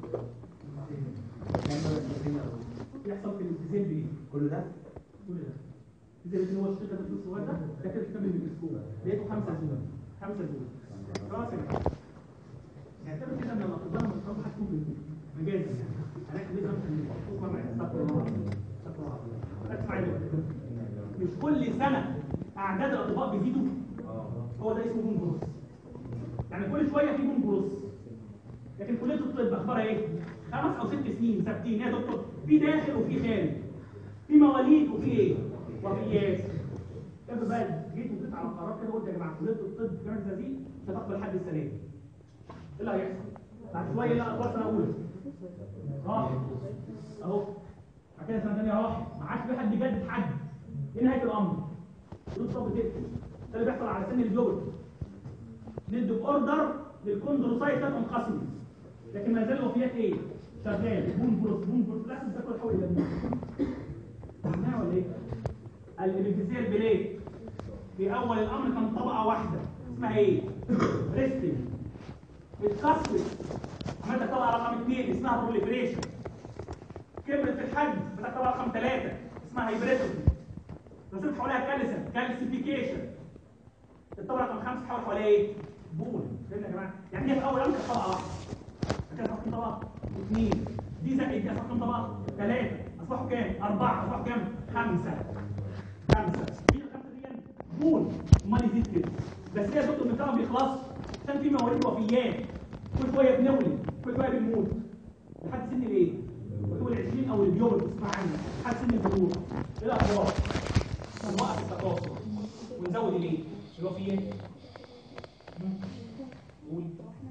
يحصل في الانفصال بايه؟ كل ده كل ده زي اللي هو الشركه الفلوس الصغير ده ده كده كتاب الميكروسكوب لقيته خمسه زول خمسه زول خلاص يا جماعه اعتبر كده ان الاطباء لما بيتحطوا حاجتهم في مجازا يعني هناك لازم تشوف معايا استغفر الله استغفر الله اسمع يا دكتور. مش كل سنه اعداد الاطباء بيزيدوا هو ده اسمه بوم بروس يعني كل شويه في بوم بروس لكن كليه الطب اخبارها ايه؟ خمس او ست سنين ثابتين يا دكتور في داخل وفي خارج في مواليد وفي ايه؟ وفيات كيف بقى جيت وجيت على قرار كده قلت يا جماعه كليه الطب في مركز دي مش هتقبل حد السنه دي ايه اللي هيحصل؟ بعد شويه لا اطول سنه اولى راح اهو بعد كده سنه ثانيه راح ما عادش في حد يجدد حد ايه نهايه الامر؟ كليه الطب تقفل ده اللي بيحصل على سن الجول ندي اوردر للكوندروسايت تنقسم لكن ما زال الوفيات ايه؟ شغال بون بروس بون بروس لا ده كله حول الى فهمناها ولا ايه؟ الانفيزيال بليت في اول الامر كان طبقه واحده اسمها ايه؟ ريستنج اتكسرت عملت طبقه رقم اثنين اسمها بروليفريشن كبرت في الحجم بقت طبقه رقم ثلاثه اسمها هيبريتوفي رسمت حواليها كالسيوم كالسيفيكيشن الطبقه رقم خمسه حول حواليها ايه؟ بون فهمنا يا جماعه؟ يعني هي في اول الامر كانت طبقه واحده كده اصبحوا طبقه اثنين دي زائد دي اصبحوا طبقه ثلاثه اصبحوا كام؟ اربعه اصبحوا كام؟ خمسه خمسه مين الخمسه دي؟ بون امال يزيد كده بس هي يا دكتور من ما بيخلص عشان في مواليد وفيات كل شويه بنولد كل شويه بنموت لحد سن الايه؟ بتقول 20 او اليوم تسمع عنه لحد سن البلوغ ايه الاخبار؟ نوقف التكاثر ونزود الايه؟ الوفيات مم. قول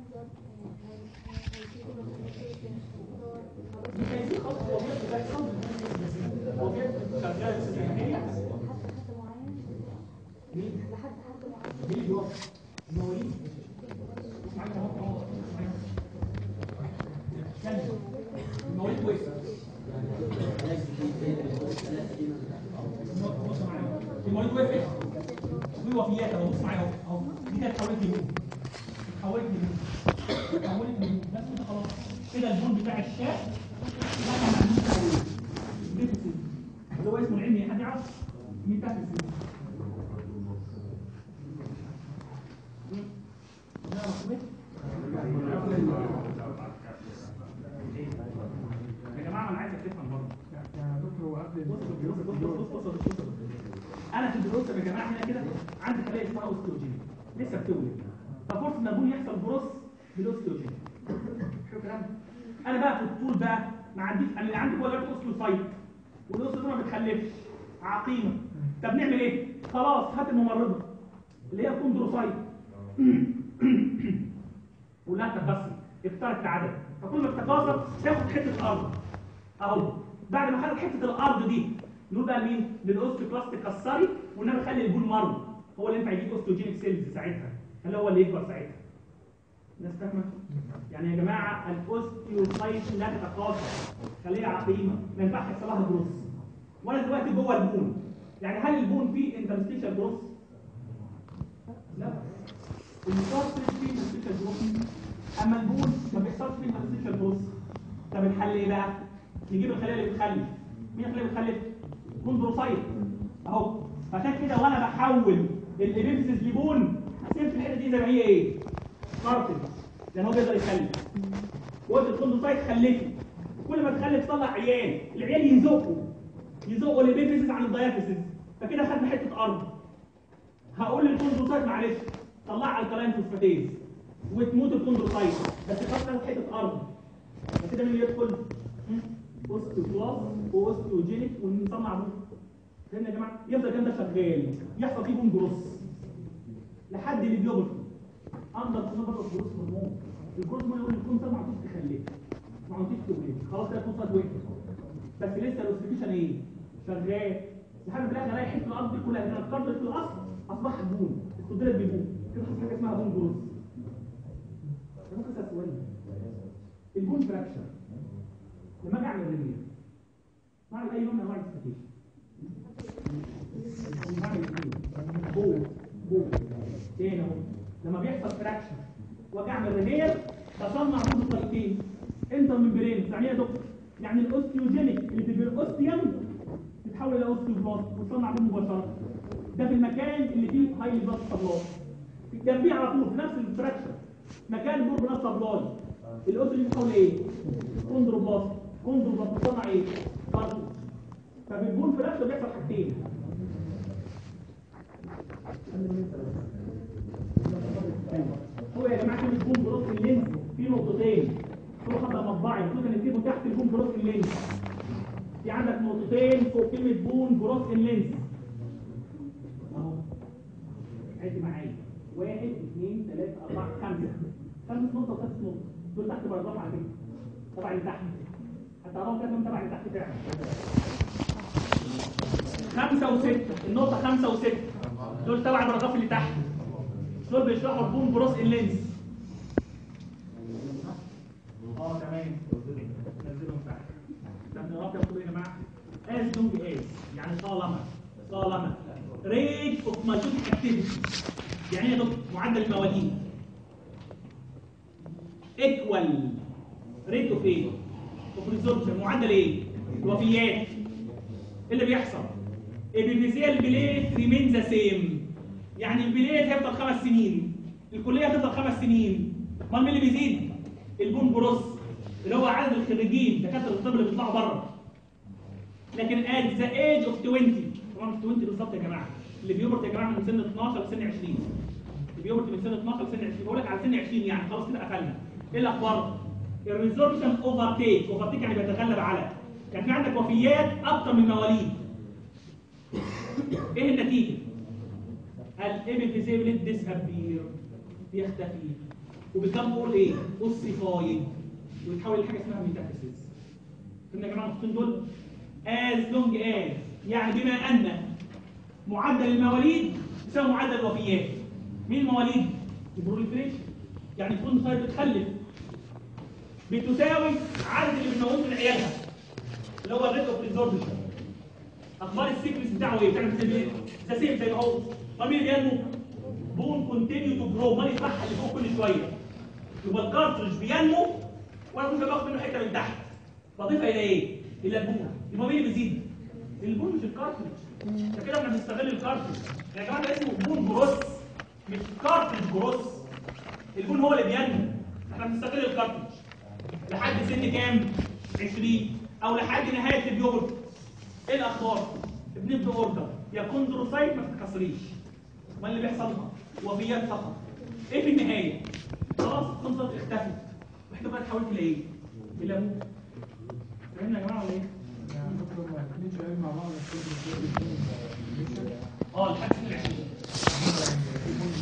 المريض وقف في وفيات اهو بص معايا اهو اهو دي كانت حولت لمين؟ اتحولت لمين؟ اتحولت لمين؟ بس كده خلاص كده البون بتاع الشاة ده كان عاملين تحويل ديفيسيت اللي هو اسمه العلمي حد يعرف؟ ميتافيسيت ده مكتوب يا جماعه انا عايزك تفهم برضه يا دكتور هو قبل بص بص بص بص بص بص انا في الدروس يا جماعه هنا كده عندي خلايا اسمها اوستيوجين لسه بتولد ففرصه ان ابوي يحصل بروس بالاوستيوجين حلو الكلام انا بقى في الطول بقى ما عنديش انا اللي عندي هو دلوقتي اوستيوسايت والاوستيوسايت ما بتخلفش عقيمه طب نعمل ايه؟ خلاص هات الممرضه اللي هي الكوندروسايت قول لها تكسر اختارت العدد فكل ما تتكاثر تاخد حته ارض اهو بعد ما خدت حته الارض دي نقول بقى لمين؟ للاوستيوكلاست تكسري والنبي خلي البون مرض هو اللي ينفع يجيب اوستيوجينيك سيلز ساعتها خليه هو اللي يكبر ساعتها الناس فاهمه؟ يعني يا جماعه الاوستيوسايت لا تتكاثر خليها عقيمه ما ينفعش يحصل لها بروس وانا دلوقتي جوه البون يعني هل البون فيه انترستيشال بروس؟ لا المصاص فيه انترستيشال بروس اما البون ما بيحصلش فيه انترستيشال بروس طب الحل ايه بقى؟ نجيب الخلايا اللي بتخلف مين الخلايا اللي بتخلف؟ كوندروسايت اهو فعشان كده وانا بحول الابيبسيس لبون هسيب في الحته دي زي ما هي ايه؟ كارتل لان هو بيقدر يخلف وقلت الكوندروسايت خلفت كل ما تخلف طلع عيال العيال يزقوا يزقوا الابيفيسيس عن الدايافيسيس فكده خدنا حته ارض هقول للكوندروسايت معلش طلع الكلاين فوسفاتيز وتموت الكوندروسايت بس خدنا حته ارض فكده مين اللي يدخل؟ اوستيوكلاس واوستيوجينيك ونصنع بوم فهمنا يا جماعه يفضل كده شغال يحصل فيه بوم جروس لحد اللي بيبرد اندر كونفر اوف جروس هرمون الجروس هرمون يقول لكم طبعا عطيك تخليه ما عطيك تولد خلاص كده القصه وقفت بس لسه الاوستيكيشن ايه شغال لحد في الاخر رايح حته الارض دي كلها هنا الكارتر في الاصل اصبحت بوم استدرت ببوم كده حصل حاجه اسمها بوم جروس ده ممكن اسال سؤال البون فراكشر لما اجي اعمل ريليف بعمل اي نوع من انواع الاستيكيشن بعمل ايه بو بو تاني اهو لما بيحصل فراكشن واجي اعمل ريليف بصنع بوم طريقتين انتر ممبرين يعني ايه يا دكتور يعني الاوستيوجينيك اللي في الاوستيوم تتحول الى اوستيوبلاست وتصنع بوم مباشره ده في المكان اللي فيه هاي بلاد سبلاي جنبيه على طول في نفس الفراكشن مكان بور بلاد سبلاي الاوستيوم اللي بيتحول ايه كوندروبلاست كوندروبلاست بتصنع ايه كارتوج فبالبون فراكشن بيحصل حاجتين هو يا جماعه كلمه بوم جروس اللينز في نقطتين كل خطأ مطبعي المفروض ان نكتبه تحت البون جروس اللينز في عندك نقطتين فوق كلمه بون جروس اللينز اهو عد معايا واحد اثنين ثلاثة أربعة خمسة خمس نقطة وثلاث نقطة دول تحت باراجراف على فكرة تبع اللي تحت حتى أراهم كده من تبع اللي تحت فعلا خمسة وستة النقطة خمسة وستة دول تبع الباراجراف اللي تحت دول بيشرحوا البون جروس اللينز اه تمام نزلهم تحت طب نقرا كده يا جماعه از دونج از يعني طالما طالما ريت اوف مايتوتيك اكتيفيتي يعني ايه يا دكتور معدل المواليد ايكوال ريت اوف ايه اوف ريزوربشن معدل ايه الوفيات ايه اللي بيحصل ابيفيزيال بليت ريمين ذا سيم يعني البليت هيفضل خمس سنين الكليه هتفضل خمس سنين امال مين اللي بيزيد البون جروس اللي هو عدد الخريجين دكاتره الطب اللي بيطلعوا بره لكن ات ذا ايج اوف 20 طبعا 20 بالظبط يا جماعه اللي بيورط يا جماعه من سن 12 لسن 20 اللي بيورط من سن 12 لسن 20 بقول لك على سن 20 يعني خلاص كده قفلنا ايه الاخبار الريزوربشن اوفر تيك اوفر تيك يعني بيتغلب على كان في عندك وفيات اكتر من مواليد ايه النتيجه الابيفيزيبل ديسابير بيختفي وبيكم بقول ايه اوسيفايد ويتحول لحاجه اسمها ميتافيزيس فهمنا يا جماعه النقطتين دول as long as يعني بما ان معدل المواليد يساوي معدل الوفيات مين المواليد البروليفريشن يعني تكون صاير بتخلف بتساوي عدد اللي بتموت من عيالها اللي هو الريت اوف ريزوربشن اخبار السيكلس بتاعه ايه بتعمل زي ده سيم زي ما هو طب مين بينمو بون كونتينيو تو جرو ما يفتحها اللي فوق كل شويه يبقى الكارترج بينمو وانا كنت باخد منه حته من تحت بضيفها الى ايه؟ الى البون يبقى مين اللي بيزيد؟ البون مش الكارترج عشان كده احنا بنستغل الكارترج يا جماعه ده اسمه بون جروس مش كارترج جروس البون هو اللي بينمو احنا بنستغل الكارترج لحد سن كام؟ 20 او لحد نهايه البيوبرتي ايه الاخبار؟ بنبدا اوردر يا كوندروسايت ما تتكسريش ما اللي بيحصل وفيات فقط ايه في النهايه؟ خلاص خلصت اختفت واحنا بقى اتحولت لايه؟ الى موت فهمنا يا جماعه ولا ايه؟ اه لحد سن ال 20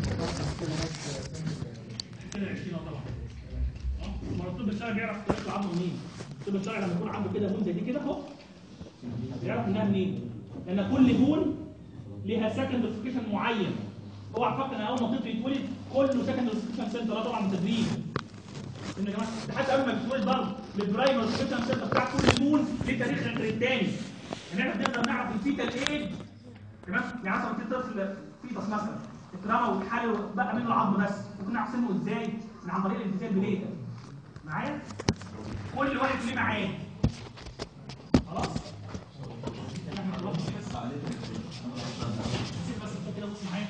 سن ال 20 اه طبعا اه ما هو الطب الشرعي بيعرف يطلع عنه منين؟ الطب الشرعي لما يكون عنده كده بون زي دي كده اهو بيعرف انها منين؟ لان كل بون ليها سكند ريسبكيشن معين اوعى تفكر ان اول ما طفل يتولد كله سكند ريسبكيشن سنتر لا طبعا بالتدريج ان يا جماعه ده حتى قبل ما تتولد برضه البرايمر ريسبكيشن سنتر بتاع كل بون ليه تاريخ غير الثاني يعني احنا بنقدر نعرف الفيتال ايج تمام يعني مثلا في طفل فيتس مثلا اترمى واتحلل وبقى منه العظم بس ممكن نعرف سنه ازاي من عن طريق الانفجار بليتا معايا كل واحد ليه معاه خلاص احنا خلاص بس بس كده بص معايا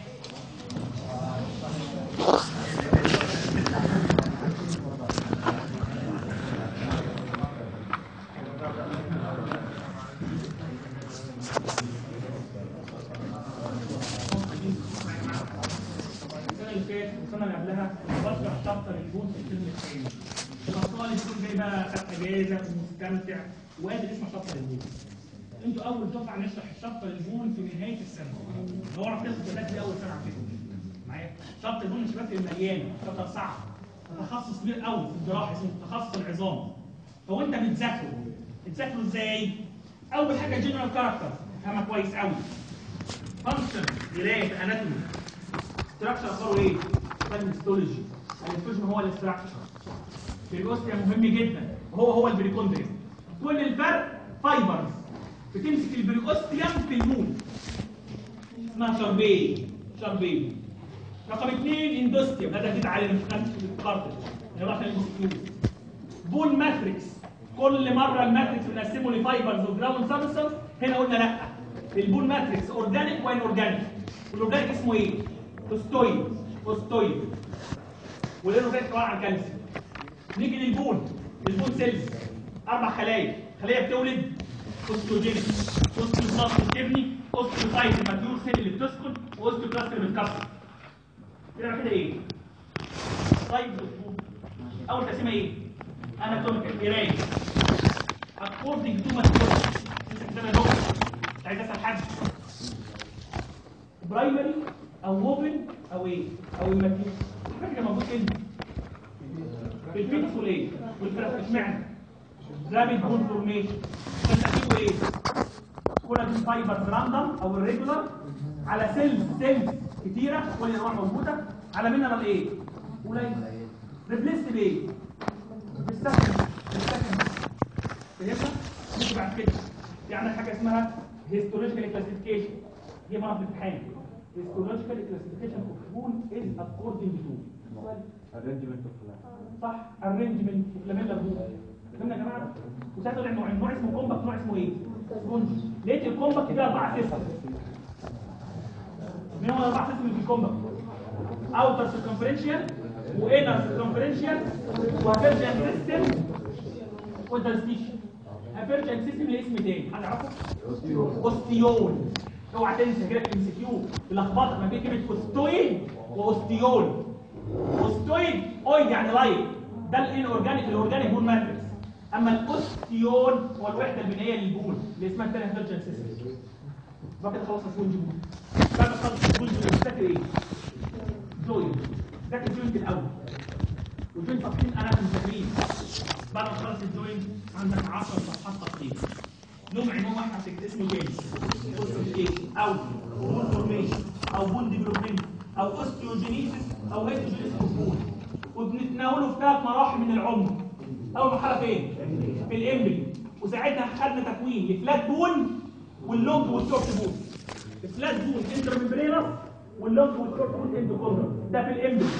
شابتر البون في الترم الثاني الاطفال يكون جاي بقى خد اجازه ومستمتع وقادر يسمع شابتر البون انتوا اول دفعه نشرح شابتر البون في نهايه السنه هو عرف تاخد كتاب دي اول سنه على فكره معايا شابتر البون مش بس مليان شابتر صعب تخصص كبير قوي في الجراحه اسمه تخصص العظام فهو انت بتذاكره بتذاكره ازاي؟ اول حاجه جنرال كاركتر فاهمها كويس قوي فانكشن قرايه اناتومي ستراكشر اخباره ايه؟ هيستولوجي الهيستولوجي هو الاستراكشر البريكوستيا مهم جدا وهو هو البريكوندريا كل الفرق فايبرز بتمسك البريكوستيوم في المول اسمها شربيه شربيه رقم اثنين اندوستيوم هذا جديد على المخنث في الكارتج هيروح عشان الانستيتيوت بون ماتريكس كل مره الماتريكس بنقسمه لفايبرز وجراوند سبستانس هنا قلنا لا البون ماتريكس اورجانيك وان اورجانيك والاورجانيك اسمه ايه؟ اوستويد اوستويد والاورجانيك عباره عن كالسيوم نيجي للبون البون سيلز اربع خلايا خليه بتولد اوستوجينيك اوستيوبلاست بتبني اوستيوسايت الماتيور سيل اللي بتسكن واوستيوبلاست اللي بتكسر كده كده ايه؟ طيب اول تقسيمه ايه؟ اناتوميكال قرايه اكوردنج تو ماتيور لسه كده يا دكتور مش عايز اسال حد برايمري او موبل او ايه؟ او الماتيور الحاجات اللي موجود فين؟ في الفيتس والايه؟ والفراخ اشمعنى؟ رابيد بون فورميشن فانت هتجيبوا ايه؟ كولاجين فايبرز راندوم او الريجولار على سيلز سيلز كتيره كل الانواع موجوده على منها ايه؟ قليل ريبليس بايه؟ بالسكن بالسكن فهمنا؟ نيجي بعد كده يعني حاجه اسمها هيستولوجيكال كلاسيفيكيشن دي مرة في الامتحان هيستولوجيكال كلاسيفيكيشن اوف بون از اكوردنج تو arrangement of life. صح ارينجمنت وفلاميلا بون فهمنا يا جماعه وساعتها طلع نوعين نوع اسمه كومباكت نوع اسمه ايه؟ سبونج لقيت الكومباكت فيه اربع سيستم مين هو الاربع سيستم اللي في الكومباكت؟ اوتر سيركمفرنشال وانر سيركمفرنشال وفيرجن سيستم والدرستيشن افيرجن سيستم ليه اسم تاني حد يعرفه؟ اوستيول اوعى تنسى كده في ام سي كيو تلخبطك ما بين كلمه اوستويد واوستيول اوستويد اويد يعني لايف ده الان اورجانيك الاورجانيك بون ماتريكس اما الاوستيول هو الوحده البنائيه للبون اللي اسمها الثانيه فيرجن سيستم بقى كده خلاص سبونج بون بعد ما تخلص سبونج بون تذاكر ايه؟ جوينت ذاكر جوينت الاول والجوينت تقسيم انا في التدريب بعد ما تخلص الجوينت عندك 10 صفحات تقسيم لهم عنوان واحد هتكتب اسمه جيمس اوستيوجينيس او بون فورميشن او بون ديفلوبمنت او اوستيوجينيسيس او هيتروجينيس اوف بون وبنتناوله في ثلاث مراحل من العمر اول مرحله فين؟ في الامبري وساعتها خدنا تكوين لفلات بون واللونج والشورت بون الفلات بون انترممبرينس واللونج والشورت بون اندوكوندر ده في الامبري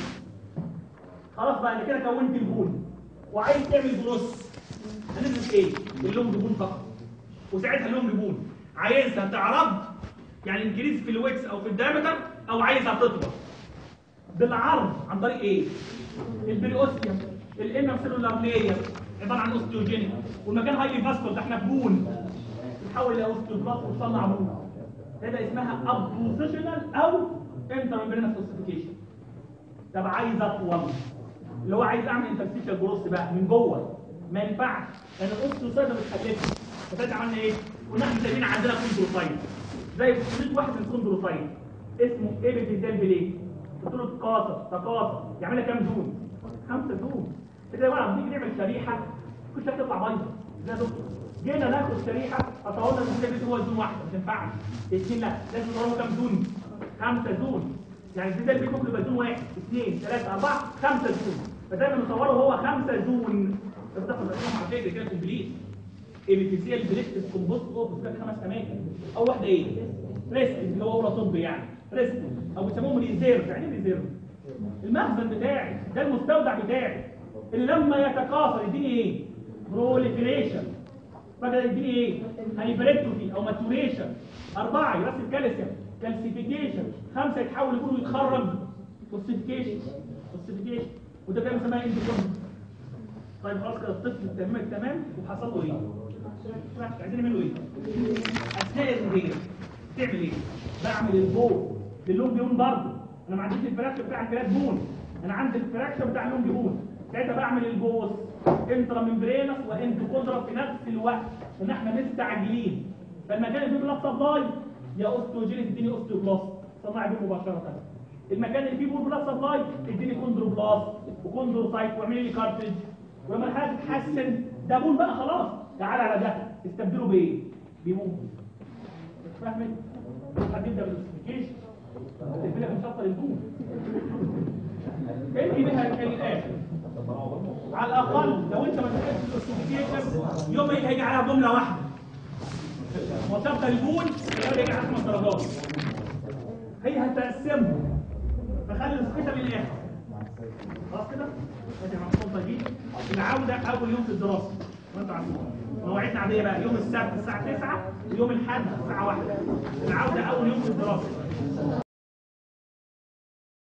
خلاص بقى انا كده كونت البون وعايز تعمل بروس هندرس ايه؟ اللونج بون فقط وساعتها اللونج بون عايزها تعرض يعني انكريز في الويكس او في الدايمتر او عايزها تطول بالعرض عن طريق ايه؟ البريوستيوم الانر سيلولار لاير عباره عن اوستيوجينيك والمكان هايلي فاسكول ده احنا بون بتحول الى اوستيوبلاست وتصنع بون ده اسمها ابوزيشنال او انترمبرينس اوستيفيكيشن طب عايز اطول اللي هو عايز اعمل انترستيشال جروس بقى من جوه ما ينفعش لان الاوستيوسايد ما بتخلفش فبقيت عملنا ايه؟ قلنا احنا سايبين عندنا كوندروسايد زي شريط واحد من الكوندروسايد اسمه ايبيثيزال بليت قلت له تقاطر تقاطر يعمل لك كام زون؟ خمسه زون كده يا ولد نيجي نعمل شريحه كل شريحه تطلع بيضه زي يا دكتور جينا ناخد شريحه اطولنا الزون هو زون واحده ما تنفعش اثنين لا لازم نطوله كام زون؟ خمسه زون يعني الزيت البيت ممكن يبقى زون واحد اثنين ثلاثه اربعه خمسه زون فدايما نصوره هو خمسه زون ده بتاخد رقم على فكره كده كومبليت ايبيثيزيال بريكتس كومبوست اوف ده خمس اماكن اول واحده ايه؟ ريست اللي هو اولى طب يعني ريست او بيسموهم ريزيرف يعني ايه ريزيرف؟ المخزن بتاعي ده المستودع بتاعي اللي لما يتكاثر يديني ايه؟ بروليفريشن بدل يديني ايه؟ هايبريتروفي او ماتوريشن اربعه يرسل كالسيوم كالسيفيكيشن خمسه يتحول يكون يتخرج اوسيفيكيشن اوسيفيكيشن وده كده بنسميها اندوكوندر طيب خلاص كده الطفل تمام تمام وحصل له ايه؟ عايزين نعمله ايه؟ اثناء الرهية تعمل ايه؟ بعمل البول باللون بيون برضه انا ما عنديش الفراخ بتاع الفراخ بون انا عندي الفراكشن بتاع اللونج بون ساعتها بعمل البوس انترا ممبرينس وانتكودرا في نفس الوقت ان احنا مستعجلين فالمكان اللي فيه بلاس سبلاي يا اوستوجين اديني اوستوبلاست صنع بيه مباشره المكان اللي فيه بول بلاس سبلاي اديني كوندروبلاست وكوندروسايت واعملي لي كارتريج ولما الحاله تتحسن ده بول بقى خلاص تعالى على ده استبدله بايه؟ بيموت فاهمين؟ حد يبدا بالسبيكيشن تقفلها بنشطر البول انهي بها الاخر على الاقل لو انت ما تحبش الاستيفيكيشن يوم ما يجي هيجي عليها جمله واحده وشرط البول يجي على خمس درجات هي هتقسمهم فخلي الاستيفيكيشن للاخر خلاص كده؟ ادي محطوطه دي العوده اول يوم في الدراسه وانتوا عارفين مواعيدنا عاديه بقى يوم السبت الساعه 9 ويوم الاحد الساعه 1 العوده اول يوم في الدراسه